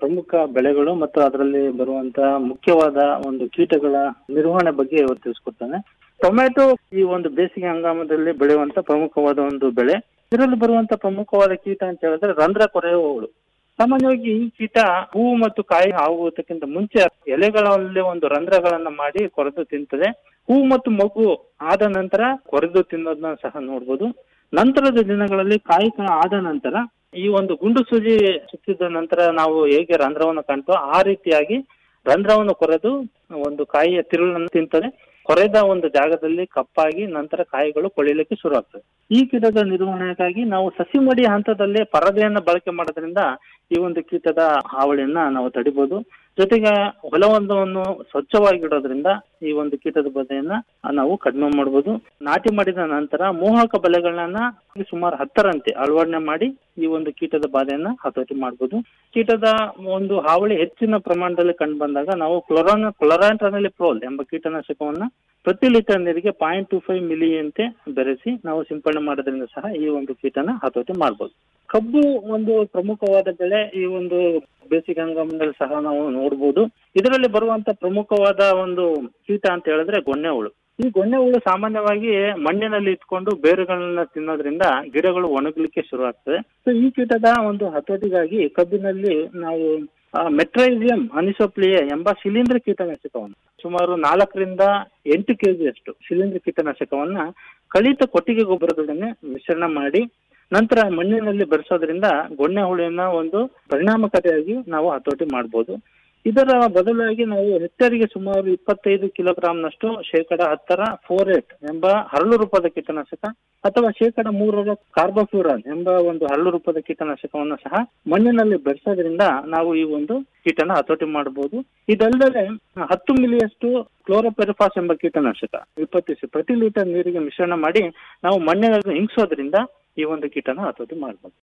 ಪ್ರಮುಖ ಬೆಳೆಗಳು ಮತ್ತು ಅದರಲ್ಲಿ ಬರುವಂತ ಮುಖ್ಯವಾದ ಒಂದು ಕೀಟಗಳ ನಿರ್ವಹಣೆ ಬಗ್ಗೆ ಇವತ್ತು ತಿಳಿಸ್ಕೊಡ್ತಾನೆ ಟೊಮೆಟೊ ಈ ಒಂದು ಬೇಸಿಗೆ ಹಂಗಾಮದಲ್ಲಿ ಬೆಳೆಯುವಂತ ಪ್ರಮುಖವಾದ ಒಂದು ಬೆಳೆ ಇದರಲ್ಲಿ ಬರುವಂತ ಪ್ರಮುಖವಾದ ಕೀಟ ಅಂತ ಹೇಳಿದ್ರೆ ರಂಧ್ರ ಕೊರೆಯುವ ಹುಳು ಸಾಮಾನ್ಯವಾಗಿ ಈ ಕೀಟ ಹೂವು ಮತ್ತು ಕಾಯಿ ಆಗುವುದಕ್ಕಿಂತ ಮುಂಚೆ ಎಲೆಗಳಲ್ಲಿ ಒಂದು ರಂಧ್ರಗಳನ್ನ ಮಾಡಿ ಕೊರೆದು ತಿಂತದೆ ಹೂವು ಮತ್ತು ಮಗು ಆದ ನಂತರ ಕೊರೆದು ತಿನ್ನೋದನ್ನ ಸಹ ನೋಡ್ಬೋದು ನಂತರದ ದಿನಗಳಲ್ಲಿ ಕಾಯಿ ಕ- ಆದ ನಂತರ ಈ ಒಂದು ಗುಂಡು ಸೂಜಿ ಚುಚ್ಚಿದ ನಂತರ ನಾವು ಹೇಗೆ ರಂಧ್ರವನ್ನು ಕಾಣ್ತೋ ಆ ರೀತಿಯಾಗಿ ರಂಧ್ರವನ್ನು ಕೊರೆದು ಒಂದು ಕಾಯಿಯ ತಿರುಳನ್ನು ತಿಂತದೆ ಕೊರೆದ ಒಂದು ಜಾಗದಲ್ಲಿ ಕಪ್ಪಾಗಿ ನಂತರ ಕಾಯಿಗಳು ಕೊಳಿಲಿಕ್ಕೆ ಶುರು ಆಗ್ತದೆ ಈ ಕೀಟದ ನಿರ್ವಹಣೆಗಾಗಿ ನಾವು ಸಸಿ ಮಡಿ ಹಂತದಲ್ಲೇ ಪರದೆಯನ್ನ ಬಳಕೆ ಮಾಡೋದ್ರಿಂದ ಈ ಒಂದು ಕೀಟದ ಹಾವಳಿಯನ್ನ ನಾವು ತಡಿಬಹುದು ಜೊತೆಗೆ ಹೊಲವೊಂದನ್ನು ಸ್ವಚ್ಛವಾಗಿಡೋದ್ರಿಂದ ಈ ಒಂದು ಕೀಟದ ಬದೆಯನ್ನ ನಾವು ಕಡಿಮೆ ಮಾಡಬಹುದು ನಾಟಿ ಮಾಡಿದ ನಂತರ ಮೋಹಕ ಬಲೆಗಳನ್ನ ಸುಮಾರು ಹತ್ತರಂತೆ ಅಳವಡನೆ ಮಾಡಿ ಈ ಒಂದು ಕೀಟದ ಬಾಧೆಯನ್ನ ಹತೋಟಿ ಮಾಡಬಹುದು ಕೀಟದ ಒಂದು ಹಾವಳಿ ಹೆಚ್ಚಿನ ಪ್ರಮಾಣದಲ್ಲಿ ಕಂಡು ಬಂದಾಗ ನಾವು ಕ್ಲೊರಾನ್ ಕ್ಲೊರಾಂಟ್ರನಲಿಪ್ರೋಲ್ ಎಂಬ ಕೀಟನಾಶಕವನ್ನ ಪ್ರತಿ ಲೀಟರ್ ನೀರಿಗೆ ಪಾಯಿಂಟ್ ಟು ಫೈವ್ ಮಿಲಿಯಂತೆ ಬೆರೆಸಿ ನಾವು ಸಿಂಪಡಣೆ ಮಾಡೋದ್ರಿಂದ ಸಹ ಈ ಒಂದು ಕೀಟನ ಹತೋಟಿ ಮಾಡಬಹುದು ಕಬ್ಬು ಒಂದು ಪ್ರಮುಖವಾದ ಬೆಳೆ ಈ ಒಂದು ಬೇಸಿಗೆ ಹಂಗಾಮದಲ್ಲಿ ಸಹ ನಾವು ನೋಡಬಹುದು ಇದರಲ್ಲಿ ಬರುವಂತ ಪ್ರಮುಖವಾದ ಒಂದು ಕೀಟ ಅಂತ ಹೇಳಿದ್ರೆ ಗೊಣ್ಣೆ ಹುಳು ಈ ಗೊಣ್ಣೆ ಹುಳು ಸಾಮಾನ್ಯವಾಗಿ ಮಣ್ಣಿನಲ್ಲಿ ಇಟ್ಕೊಂಡು ಬೇರುಗಳನ್ನ ತಿನ್ನೋದ್ರಿಂದ ಗಿಡಗಳು ಒಣಗಲಿಕ್ಕೆ ಶುರು ಆಗ್ತದೆ ಸೊ ಈ ಕೀಟದ ಒಂದು ಹತೋಟಿಗಾಗಿ ಕಬ್ಬಿನಲ್ಲಿ ನಾವು ಮೆಟ್ರೈಸಿಯಂ ಅನಿಸೋಪ್ಲಿಯೆ ಎಂಬ ಶಿಲೀಂಧ್ರ ಕೀಟನಾಶಕವನ್ನು ಸುಮಾರು ನಾಲ್ಕರಿಂದ ಎಂಟು ಕೆಜಿ ಅಷ್ಟು ಶಿಲೀಂಧ್ರ ಕೀಟನಾಶಕವನ್ನ ಕಳಿತ ಕೊಟ್ಟಿಗೆ ಗೊಬ್ಬರದೊಡನೆ ಮಿಶ್ರಣ ಮಾಡಿ ನಂತರ ಮಣ್ಣಿನಲ್ಲಿ ಬೆರೆಸೋದ್ರಿಂದ ಗೊಣ್ಣೆ ಹುಳಿಯನ್ನ ಒಂದು ಪರಿಣಾಮಕಾರಿಯಾಗಿ ನಾವು ಹತೋಟಿ ಮಾಡಬಹುದು ಇದರ ಬದಲಾಗಿ ನಾವು ಹೆಕ್ಟೇರಿಗೆ ಸುಮಾರು ಇಪ್ಪತ್ತೈದು ಕಿಲೋಗ್ರಾಂನಷ್ಟು ಶೇಕಡ ಹತ್ತರ ಫೋರೇಟ್ ಎಂಬ ಹರಳು ರೂಪದ ಕೀಟನಾಶಕ ಅಥವಾ ಶೇಕಡ ಮೂರರ ಕಾರ್ಬೋಫ್ಯೂರಾನ್ ಎಂಬ ಒಂದು ಹರಳು ರೂಪದ ಕೀಟನಾಶಕವನ್ನು ಸಹ ಮಣ್ಣಿನಲ್ಲಿ ಬೆರೆಸೋದ್ರಿಂದ ನಾವು ಈ ಒಂದು ಕೀಟನ ಹತೋಟಿ ಮಾಡಬಹುದು ಇದಲ್ಲದೆ ಹತ್ತು ಮಿಲಿಯಷ್ಟು ಕ್ಲೋರೋಪೆರಿಫಾಸ್ ಎಂಬ ಕೀಟನಾಶಕ ಇಪ್ಪತ್ತು ಪ್ರತಿ ಲೀಟರ್ ನೀರಿಗೆ ಮಿಶ್ರಣ ಮಾಡಿ ನಾವು ಮಣ್ಣಿನಲ್ಲಿ ಹಿಂಗಿಸೋದ್ರಿಂದ ಈ ಒಂದು ಕೀಟನ ಹತೋಟಿ ಮಾಡಬಹುದು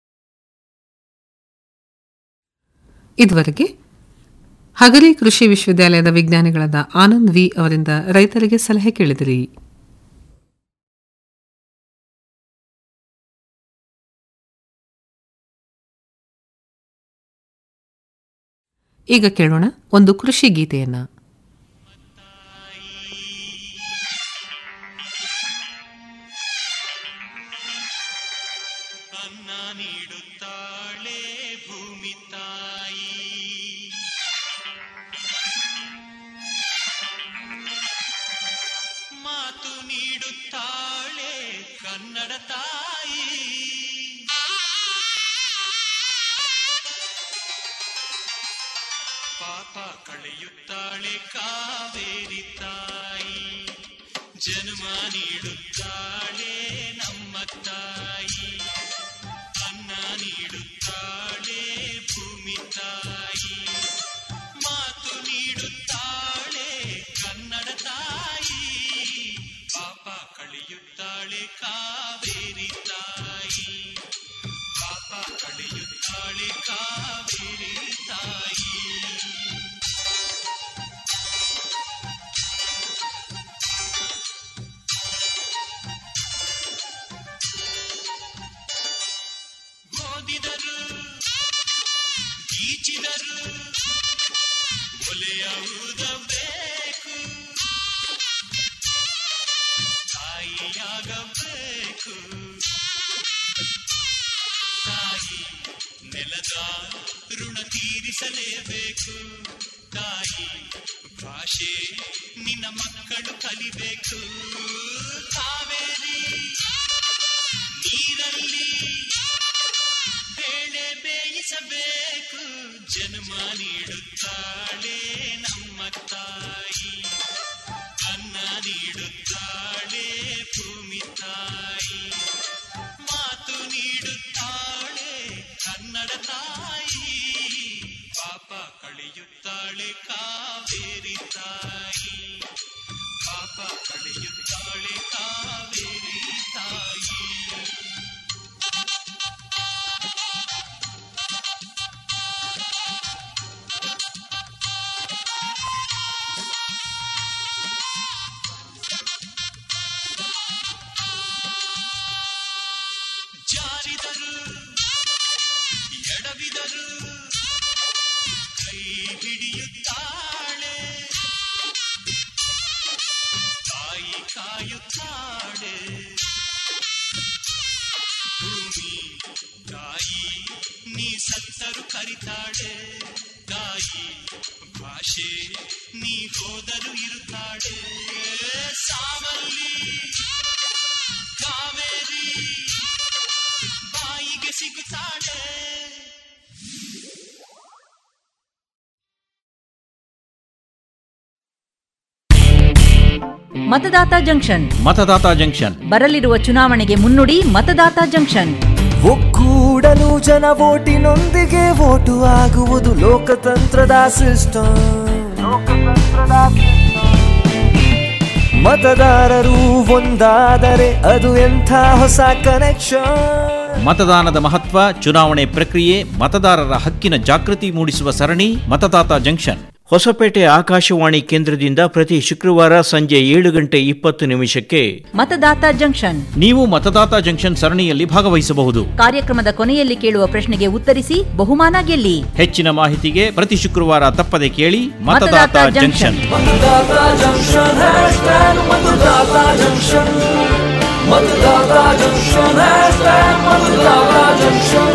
ಇದುವರೆಗೆ ಹಗಲಿ ಕೃಷಿ ವಿಶ್ವವಿದ್ಯಾಲಯದ ವಿಜ್ಞಾನಿಗಳಾದ ಆನಂದ್ ವಿ ಅವರಿಂದ ರೈತರಿಗೆ ಸಲಹೆ ಕೇಳಿದಿರಿ ಈಗ ಕೇಳೋಣ ಒಂದು ಕೃಷಿ ಗೀತೆಯನ್ನ ಅನ್ನ ನೀಡುತ್ತಾಳೆ ಭೂಮಿ ತಾಯಿ ಮಾತು ನೀಡುತ್ತಾಳೆ ಕನ್ನಡ ತಾಯಿ ಪಾಪ ಕಳೆಯುತ್ತಾಳೆ ಕಾವೇರಿ ತಾಯಿ ಜನ್ಮ ನೀಡುತ್ತಾಳೆ ನಮ್ಮ ತಾಯಿ ಅನ್ನ ನೀಡುತ್ತಾಳೆ ಭೂಮಿ ತಾಯಿ ಮಾತು ನೀಡುತ್ತಾಳೆ ಕನ್ನಡ ತಾಯಿ ಪಾಪ ಕಳೆಯುತ್ತಾಳೆ ಕಾವೇರಿ ತಾಯಿ ಪಾಪ ಕಳೆಯುತ್ತಾಳೆ ಕಾವೇರಿ ತಾಯಿ ಓದಿದರು ಈಚಿದರು ಒಲೆಯಾವುದಬೇಕು ತಾಯಿಯಾಗಬೇಕು ತಾಯಿ ನೆಲದ ಋಣ ತೀರಿಸಲೇಬೇಕು ತಾಯಿ ಭಾಷೆ ನಿನ್ನ ಮಕ್ಕಳು ಕಲಿಬೇಕು ಕಾವೇರಿ ನೀರಲ್ಲಿ ಬೇಳೆ ಬೇಯಿಸಬೇಕು ಜನ್ಮ ನೀಡುತ್ತಾಳೆ ನಮ್ಮ ತಾಯಿ ಅನ್ನ ನೀಡುತ್ತಾಳೆ ಭೂಮಿ ತಾಯಿ ಮಾತು ನೀಡುತ್ತಾಳೆ ಕನ್ನಡ ತಾಯಿ ಪಾಪ ಕಳೆಯುತ್ತಾಳೆ ಕಾವೇರಿ ತಾಯಿ ಪಾಪ ಕಳೆಯುತ್ತಾಳೆ ಕಾವೇರಿ ತಾಯಿ ಜಾರಿದರು ಎಡವಿದರು ಹಿಡಿಯುತ್ತಾಳೆ ತಾಯಿ ಕಾಯುತ್ತಾಳೆ ಭೂಮಿ ತಾಯಿ ನೀ ಸತ್ತರು ಕರಿತಾಳೆ ತಾಯಿ ಭಾಷೆ ನೀ ಹೋದರು ಇರುತ್ತಾಳೆ ಸಾವಲ್ಲಿ ಕಾವೇರಿ ಬಾಯಿಗೆ ಸಿಗುತ್ತಾಳೆ ಮತದಾತ ಜಂಕ್ಷನ್ ಮತದಾತ ಜಂಕ್ಷನ್ ಬರಲಿರುವ ಚುನಾವಣೆಗೆ ಮುನ್ನುಡಿ ಮತದಾತ ಜಂಕ್ಷನ್ ಒಕ್ಕೂಡಲು ಜನ ಓಟಿನೊಂದಿಗೆ ಓಟು ಆಗುವುದು ಲೋಕತಂತ್ರದ ಸಿಸ್ಟಮ್ ಮತದಾರರು ಒಂದಾದರೆ ಅದು ಎಂಥ ಹೊಸ ಕನೆಕ್ಷನ್ ಮತದಾನದ ಮಹತ್ವ ಚುನಾವಣೆ ಪ್ರಕ್ರಿಯೆ ಮತದಾರರ ಹಕ್ಕಿನ ಜಾಗೃತಿ ಮೂಡಿಸುವ ಸರಣಿ ಮತದಾತ ಜಂಕ್ಷನ್ ಹೊಸಪೇಟೆ ಆಕಾಶವಾಣಿ ಕೇಂದ್ರದಿಂದ ಪ್ರತಿ ಶುಕ್ರವಾರ ಸಂಜೆ ಏಳು ಗಂಟೆ ಇಪ್ಪತ್ತು ನಿಮಿಷಕ್ಕೆ ಮತದಾತ ಜಂಕ್ಷನ್ ನೀವು ಮತದಾತ ಜಂಕ್ಷನ್ ಸರಣಿಯಲ್ಲಿ ಭಾಗವಹಿಸಬಹುದು ಕಾರ್ಯಕ್ರಮದ ಕೊನೆಯಲ್ಲಿ ಕೇಳುವ ಪ್ರಶ್ನೆಗೆ ಉತ್ತರಿಸಿ ಬಹುಮಾನ ಗೆಲ್ಲಿ ಹೆಚ್ಚಿನ ಮಾಹಿತಿಗೆ ಪ್ರತಿ ಶುಕ್ರವಾರ ತಪ್ಪದೆ ಕೇಳಿ Matadata junction Matadata junction hashtag Matadata junction Matadata junction hashtag Matadata junction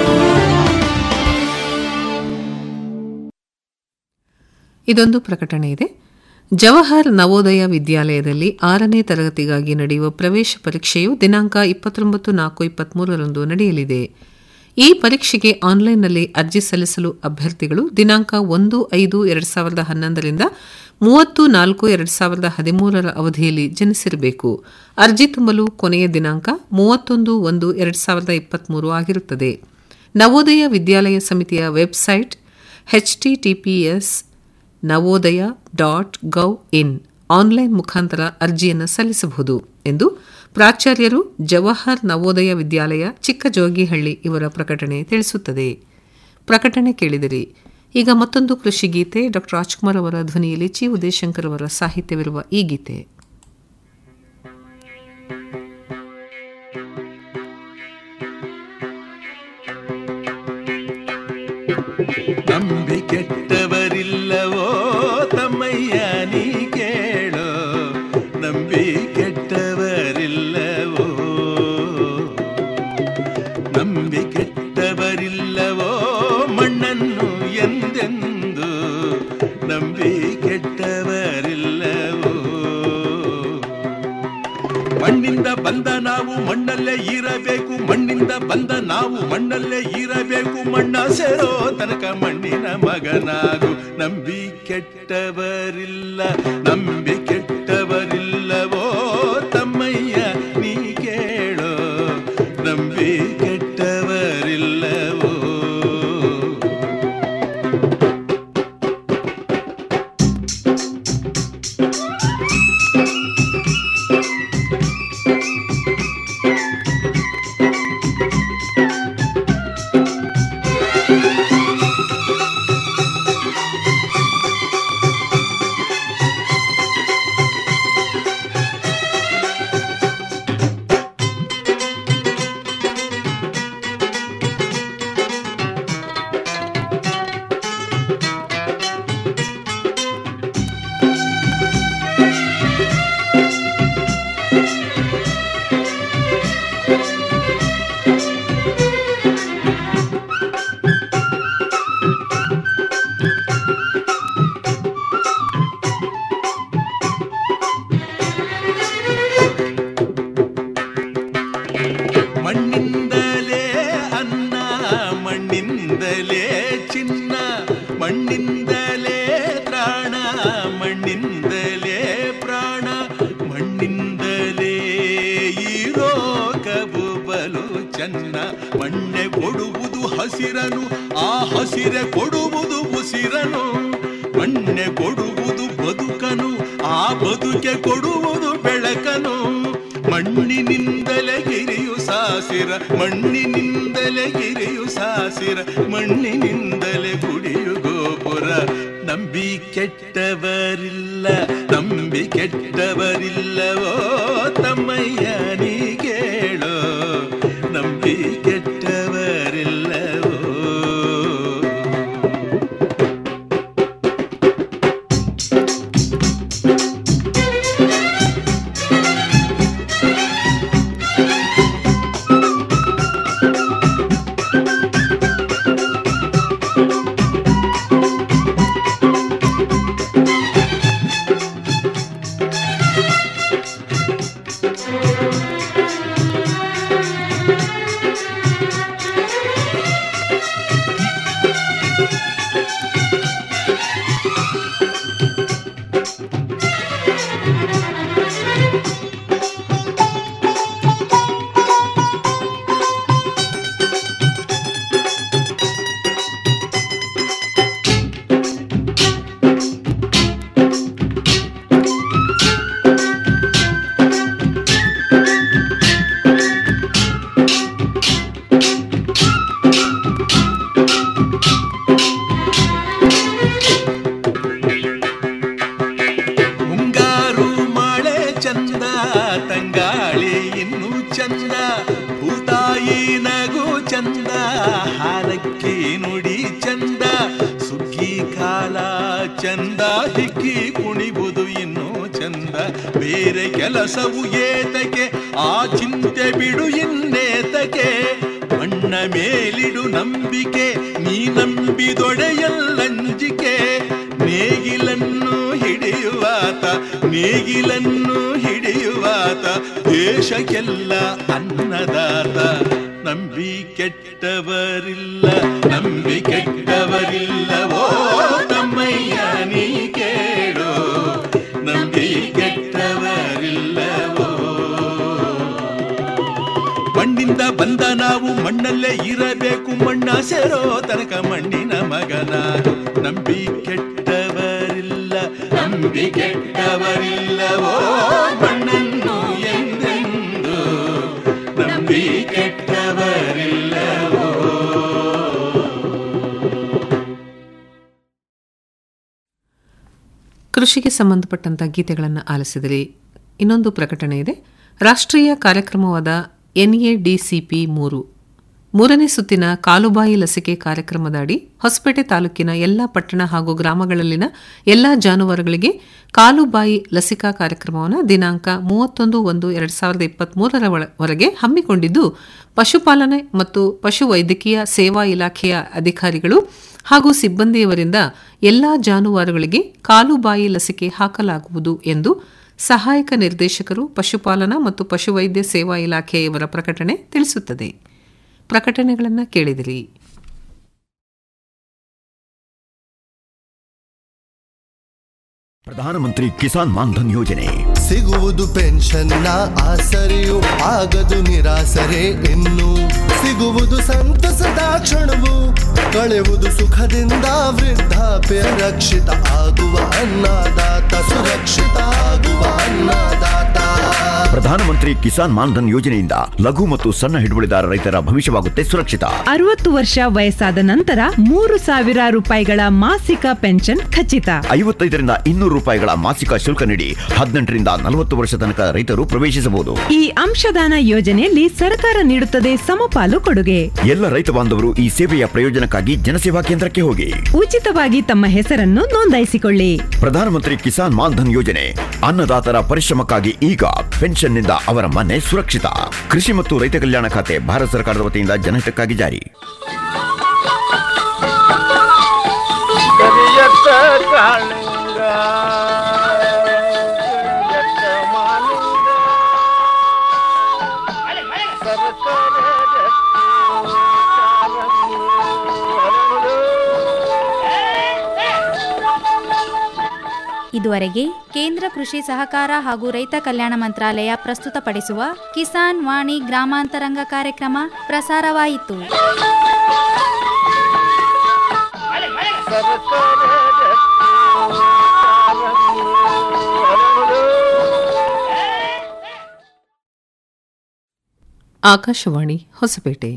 ಇದೊಂದು ಪ್ರಕಟಣೆ ಇದೆ ಜವಾಹರ್ ನವೋದಯ ವಿದ್ಯಾಲಯದಲ್ಲಿ ಆರನೇ ತರಗತಿಗಾಗಿ ನಡೆಯುವ ಪ್ರವೇಶ ಪರೀಕ್ಷೆಯು ದಿನಾಂಕ ಇಪ್ಪತ್ತೊಂಬತ್ತು ನಾಲ್ಕು ಇಪ್ಪತ್ತ್ಮೂರರಂದು ನಡೆಯಲಿದೆ ಈ ಪರೀಕ್ಷೆಗೆ ಆನ್ಲೈನ್ನಲ್ಲಿ ಅರ್ಜಿ ಸಲ್ಲಿಸಲು ಅಭ್ಯರ್ಥಿಗಳು ದಿನಾಂಕ ಒಂದು ಐದು ಎರಡು ಸಾವಿರದ ಹನ್ನೊಂದರಿಂದ ಮೂವತ್ತು ನಾಲ್ಕು ಎರಡು ಸಾವಿರದ ಹದಿಮೂರರ ಅವಧಿಯಲ್ಲಿ ಜನಿಸಿರಬೇಕು ಅರ್ಜಿ ತುಂಬಲು ಕೊನೆಯ ದಿನಾಂಕ ಮೂವತ್ತೊಂದು ಒಂದು ಎರಡು ಸಾವಿರದ ಇಪ್ಪತ್ತ್ಮೂರು ಆಗಿರುತ್ತದೆ ನವೋದಯ ವಿದ್ಯಾಲಯ ಸಮಿತಿಯ website HTTPS Navodaya dot gov in online ಮುಖಾಂತರ ಅರ್ಜಿಯನ್ನು ಸಲ್ಲಿಸಬಹುದು ಎಂದು ಪ್ರಾಚಾರ್ಯರು ಜವಾಹರ್ ನವೋದಯ ವಿದ್ಯಾಲಯ ಚಿಕ್ಕಜೋಗಿಹಳ್ಳಿ ಇವರ ಪ್ರಕಟಣೆ ತಿಳಿಸುತ್ತದೆ ಪ್ರಕಟಣೆ ಕೇಳಿದಿರಿ ಈಗ ಮತ್ತೊಂದು ಕೃಷಿ ಗೀತೆ ಡಾಕ್ಟರ್ ರಾಜ್ಕುಮಾರ್ ಅವರ ಧ್ವನಿಯಲ್ಲಿ ಚಿ ಉದಯಶಂಕರ್ ಅವರ ಸಾಹಿತ್ಯವಿರುವ ಈ ಗೀತೆ ನಂಬಿ ಕೆಟ್ಟವರಿಲ್ಲವೋ ತಮ್ಮಯ್ಯ ನೀ ಕೇಳೋ ನಂಬಿ ಕೆಟ್ಟವರಿಲ್ಲವೋ ನಂಬಿ ಕೆಟ್ಟವರಿಲ್ಲವೋ ಮಣ್ಣನ್ನು ಎಂದೆಂದು ನಂಬಿ ಕೆಟ್ಟವರಿಲ್ಲವೋ ಮಣ್ಣಿಂದ ಬಂದ ನಾವು ಮಣ್ಣಲ್ಲೇ ಇರಬೇಕು ಮಣ್ಣಿಂದ ಬಂದ ನಾವು ಮಣ್ಣಲ್ಲೇ ಇರಬೇಕು ಮಣ್ಣ ಸೇರೋ ತನಕ ಮಣ್ಣಿನ ಮಗನಾಗು ನಂಬಿ ಕೆಟ್ಟವರಿಲ್ಲ ನಂಬಿ ಕೆಟ್ಟವರಿಲ್ಲವೋ ತಮ್ಮಯ್ಯ ನೀ ಕೇಳೋ ನಂಬಿ ಕೆಟ್ಟವರಿಲ್ಲವೋ ಮಣ್ಣಿಂದಲೇ ಅನ್ನ ಮಣ್ಣಿಂದಲೇ ಚಿನ್ನ ಮಣ್ಣಿಂದಲೇ ತ್ರಾಣ ಮಣ್ಣಿಂದಲೇ ಪ್ರಾಣ ಮಣ್ಣಿಂದಲೇ ಇರೋ ಕಬು ಬಲು ಚೆನ್ನ ಮಣ್ಣೆ ಕೊಡುವುದು ಹಸಿರನು ಆ ಹಸಿರೆ ಕೊಡುವುದು ಉಸಿರನು ಮಣ್ಣೆ ಕೊಡುವುದು ಬದುಕನು ಆ ಬದುಕೆ ಕೊಡುವುದು ಬೆಳಕನು ಮಣ್ಣಿನಿಂದಲೇ ಗಿರಿಯು ಸಾಸಿರ ಮಣ್ಣಿನಿಂದಲೇ ಗಿರಿಯು ಸಾಸಿರ ಮಣ್ಣಿನಿಂದಲೇ ಗುಡಿಯು ಗೋಪುರ ನಂಬಿ ಕೆಟ್ಟವರಿಲ್ಲ ನಂಬಿ ಕೆಟ್ಟವರಿಲ್ಲವೋ ತಮ್ಮಯ್ಯ ನೀ ಕೇಳೋ ನಂಬಿ ಕೆಟ್ಟವರಿಲ್ಲವೋ ಚಂದ ಹಾಲಕ್ಕಿ ನುಡಿ ಚಂದ ಸುಗ್ಗಿ ಕಾಲ ಚಂದ ಹಿಕ್ಕಿ ಕುಣಿಬುದು ಇನ್ನೂ ಚಂದ ಬೇರೆ ಕೆಲಸವು ಏತಕ್ಕೆ ಆ ಚಿಂತೆ ಬಿಡು ಇನ್ನೇತಕ್ಕೆ ಮಣ್ಣ ಮೇಲಿಡು ನಂಬಿಕೆ ನೀ ನಂಬಿದೊಡೆಯಲ್ಲಂಜಿಕೆ ನೇಗಿಲನ್ನು ಹಿಡಿಯುವಾತ ನೇಗಿಲನ್ನು ಹಿಡಿಯುವಾತ ದೇಶಕ್ಕೆಲ್ಲ ಅನ್ನದಾತ ನಂಬಿ ಕೆಟ್ಟವರಿಲ್ಲ ನಂಬಿ ಕೆಟ್ಟವರಿಲ್ಲವೋ ತಮ್ಮಯ್ಯ ನೀ ಕೇಳು ನಂಬಿ ಕೆಟ್ಟವರಿಲ್ಲವೋ ಮಣ್ಣಿಂದ ಬಂದ ನಾವು ಮಣ್ಣಲ್ಲೇ ಇರಬೇಕು ಮಣ್ಣ ಸೇರೋ ತನಕ ಮಣ್ಣಿನ ಮಗನಾರು ನಂಬಿ ಕೆಟ್ಟವರಿಲ್ಲ ನಂಬಿ ಕೆಟ್ಟವರಿಲ್ಲವೋ ಮಣ್ಣನ್ನು ಎಂದೆಂದು ನಂಬಿ ಕೆಟ್ಟವರಿಲ್ಲವೋ ಕೃಷಿಗೆ ಸಂಬಂಧಪಟ್ಟಂತ ಗೀತೆಗಳನ್ನು ಆಲಿಸಿದರೆ ಇನ್ನೊಂದು ಪ್ರಕಟಣೆ ಇದೆ ರಾಷ್ಟ್ರೀಯ ಕಾರ್ಯಕ್ರಮವಾದ ಎನ್ಎಡಿಸಿಪಿ ಮೂರು ಮೂರನೇ ಸುತ್ತಿನ ಕಾಲುಬಾಯಿ ಲಸಿಕೆ ಕಾರ್ಯಕ್ರಮದ ಅಡಿ ಹೊಸಪೇಟೆ ತಾಲೂಕಿನ ಎಲ್ಲ ಪಟ್ಟಣ ಹಾಗೂ ಗ್ರಾಮಗಳಲ್ಲಿನ ಎಲ್ಲ ಜಾನುವಾರುಗಳಿಗೆ ಕಾಲುಬಾಯಿ ಲಸಿಕಾ ಕಾರ್ಯಕ್ರಮವನ್ನು ದಿನಾಂಕ ಮೂವತ್ತೊಂದು ಒಂದು ಎರಡು ಸಾವಿರದ ಇಪ್ಪತ್ಮೂರರ ವರೆಗೆ ಹಮ್ಮಿಕೊಂಡಿದ್ದು ಪಶುಪಾಲನೆ ಮತ್ತು ಪಶು ವೈದ್ಯಕೀಯ ಸೇವಾ ಇಲಾಖೆಯ ಅಧಿಕಾರಿಗಳು ಹಾಗೂ ಸಿಬ್ಬಂದಿಯವರಿಂದ ಎಲ್ಲಾ ಜಾನುವಾರುಗಳಿಗೆ ಕಾಲುಬಾಯಿ ಲಸಿಕೆ ಹಾಕಲಾಗುವುದು ಎಂದು ಸಹಾಯಕ ನಿರ್ದೇಶಕರು ಪಶುಪಾಲನಾ ಮತ್ತು ಪಶುವೈದ್ಯ ಸೇವಾ ಇಲಾಖೆಯವರ ಪ್ರಕಟಣೆ ತಿಳಿಸುತ್ತದೆ ಪ್ರಕಟಣೆಗಳನ್ನು ಕೇಳಿದಿರಿ ಪ್ರಧಾನಮಂತ್ರಿ ಕಿಸಾನ್ ಮಾನ್ಧನ್ ಯೋಜನೆ ಸಿಗುವುದು ಪೆನ್ಷನ್ನ ಆಸರೆಯು ಆಗದು ನಿರಾಸರೆ ಇನ್ನು ಸಿಗುವುದು ಸಂತಸದ ಕ್ಷಣವು ಕಳೆಯುವುದು ಸುಖದಿಂದ ವೃದ್ಧಾಪ್ಯ ರಕ್ಷಿತ ಆಗುವ ಅನ್ನದಾತ ಸುರಕ್ಷಿತ ಆಗುವ ಅನ್ನದಾತ ಪ್ರಧಾನಮಂತ್ರಿ ಕಿಸಾನ್ ಮಾನ್ಧನ್ ಯೋಜನೆಯಿಂದ ಲಘು ಮತ್ತು ಸಣ್ಣ ಹಿಡುವಳಿದಾರ ರೈತರ ಭವಿಷ್ಯವಾಗುತ್ತೆ ಸುರಕ್ಷಿತ ಅರವತ್ತು ವರ್ಷ ವಯಸ್ಸಾದ ನಂತರ ಮೂರು ಸಾವಿರ ರೂಪಾಯಿಗಳ ಮಾಸಿಕ ಪೆನ್ಷನ್ ಖಚಿತ ಐವತ್ತೈದರಿಂದ ಇನ್ನೂರು ರೂಪಾಯಿಗಳ ಮಾಸಿಕ ಶುಲ್ಕ ನೀಡಿ ಹದಿನೆಂಟರಿಂದ ನಲವತ್ತು ವರ್ಷ ತನಕ ರೈತರು ಪ್ರವೇಶಿಸಬಹುದು ಈ ಅಂಶದಾನ ಯೋಜನೆಯಲ್ಲಿ ಸರ್ಕಾರ ನೀಡುತ್ತದೆ ಸಮಪಾಲು ಕೊಡುಗೆ ಎಲ್ಲ ರೈತ ಬಾಂಧವರು ಈ ಸೇವೆಯ ಪ್ರಯೋಜನಕ್ಕಾಗಿ ಜನಸೇವಾ ಕೇಂದ್ರಕ್ಕೆ ಹೋಗಿ ಉಚಿತವಾಗಿ ತಮ್ಮ ಹೆಸರನ್ನು ನೋಂದಾಯಿಸಿಕೊಳ್ಳಿ ಪ್ರಧಾನಮಂತ್ರಿ ಕಿಸಾನ್ ಮಾನ್ಧನ್ ಯೋಜನೆ ಅನ್ನದಾತರ ಪರಿಶ್ರಮಕ್ಕಾಗಿ ಈಗ ಪೆನ್ಷನ್ನಿಂದ ಅವರ ಮನೆ ಸುರಕ್ಷಿತ ಕೃಷಿ ಮತ್ತು ರೈತ ಕಲ್ಯಾಣ ಖಾತೆ ಭಾರತ ಸರ್ಕಾರದ ವತಿಯಿಂದ ಜನಹಿತಕ್ಕಾಗಿ ಜಾರಿ ಕರಿಯತ್ತ ಕಾಳಿಂಗ ಕರಿಯತ್ತ ಮಾಲಿಂಗ ಸರಸರ ರತ್ನ ಚಾರಂಗಿ ಹರಳು. ಇದುವರೆಗೆ ಕೇಂದ್ರ ಕೃಷಿ ಸಹಕಾರ ಹಾಗೂ ರೈತ ಕಲ್ಯಾಣ ಮಂತ್ರಾಲಯ ಪ್ರಸ್ತುತಪಡಿಸುವ ಕಿಸಾನ್ ವಾಣಿ ಗ್ರಾಮಾಂತರಂಗ ಕಾರ್ಯಕ್ರಮ ಪ್ರಸಾರವಾಯಿತು ಸರಸರ ರತ್ನ ಚಾರಂಗಿ ಹರಳು. ಆಕಾಶವಾಣಿ ಹೊಸಪೇಟೆ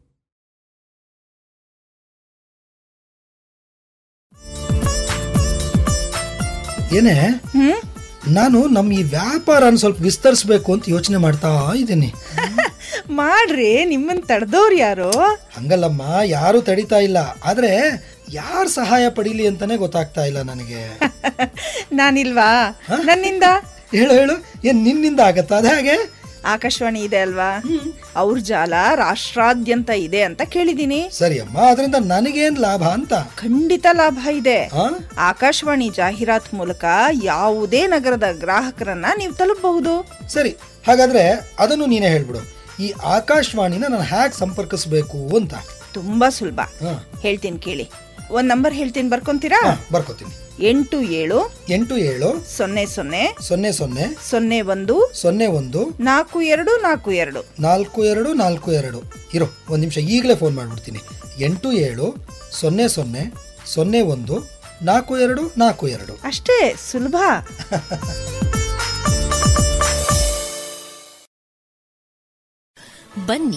ಏನೇ ನಾನು ನಮ್ಮ ಈ ವ್ಯಾಪಾರನ ಸ್ವಲ್ಪ ವಿಸ್ತರಿಸ್ಬೇಕು ಅಂತ ಯೋಚನೆ ಮಾಡ್ತಾ ಇದ್ದೀನಿ ಮಾಡ್ರಿ ನಿಮ್ಮನ್ ತಡೆದವ್ರು ಯಾರು ಹಂಗಲ್ಲಮ್ಮ ಯಾರು ತಡಿತಾ ಇಲ್ಲ ಆದ್ರೆ ಯಾರು ಸಹಾಯ ಪಡೀಲಿ ಅಂತಾನೆ ಗೊತ್ತಾಗ್ತಾ ಇಲ್ಲ ನನಗೆ ನಾನಿಲ್ವಾ ನನ್ನಿಂದ ಹೇಳು ಹೇಳು ಏನ್ ನಿನ್ನಿಂದ ಆಗತ್ತಾ ಅದ ಹಾಗೆ ಆಕಾಶವಾಣಿ ಇದೆ ಅಲ್ವಾ ಅವ್ರ ಜಾಲ ರಾಷ್ಟ್ರಾದ್ಯಂತ ಇದೆ ಅಂತ ಕೇಳಿದೀನಿ ಸರಿ ಅಮ್ಮ ಅದರಿಂದ ನನಗೇನ್ ಲಾಭ ಅಂತ ಖಂಡಿತ ಲಾಭ ಇದೆ ಆಕಾಶವಾಣಿ ಜಾಹೀರಾತ್ ಮೂಲಕ ಯಾವುದೇ ನಗರದ ಗ್ರಾಹಕರನ್ನ ನೀವು ತಲುಪಬಹುದು ಸರಿ ಹಾಗಾದ್ರೆ ಅದನ್ನು ನೀನೇ ಹೇಳ್ಬಿಡು ಈ ಆಕಾಶವಾಣಿನ ನಾನು ಹ್ಯಾಕ್ ಸಂಪರ್ಕಿಸ್ಬೇಕು ಅಂತ ತುಂಬಾ ಸುಲಭ ಹೇಳ್ತೀನಿ ಕೇಳಿ ಒಂದ್ ನಂಬರ್ ಹೇಳ್ತೀನಿ ಬರ್ಕೊಂತೀರಾ ಬರ್ಕೋತೀನಿ ಎಂಟು ಏಳು ಎಂಟು ಏಳು ಸೊನ್ನೆ ಸೊನ್ನೆ ಸೊನ್ನೆ ಸೊನ್ನೆ ಸೊನ್ನೆ ಒಂದು ಸೊನ್ನೆ ಒಂದು ನಾಲ್ಕು ಎರಡು ನಾಲ್ಕು ಎರಡು ನಾಲ್ಕು ಎರಡು ನಾಲ್ಕು ಎರಡು ಇರೋ ಒಂದು ನಿಮಿಷ ಈಗಲೇ ಫೋನ್ ಮಾಡಿಬಿಡ್ತೀನಿ ಎಂಟು ಏಳು ಸೊನ್ನೆ ಸೊನ್ನೆ ಸೊನ್ನೆ ಒಂದು ನಾಲ್ಕು ಎರಡು ನಾಲ್ಕು ಎರಡು ಅಷ್ಟೇ ಸುಲಭ ಬನ್ನಿ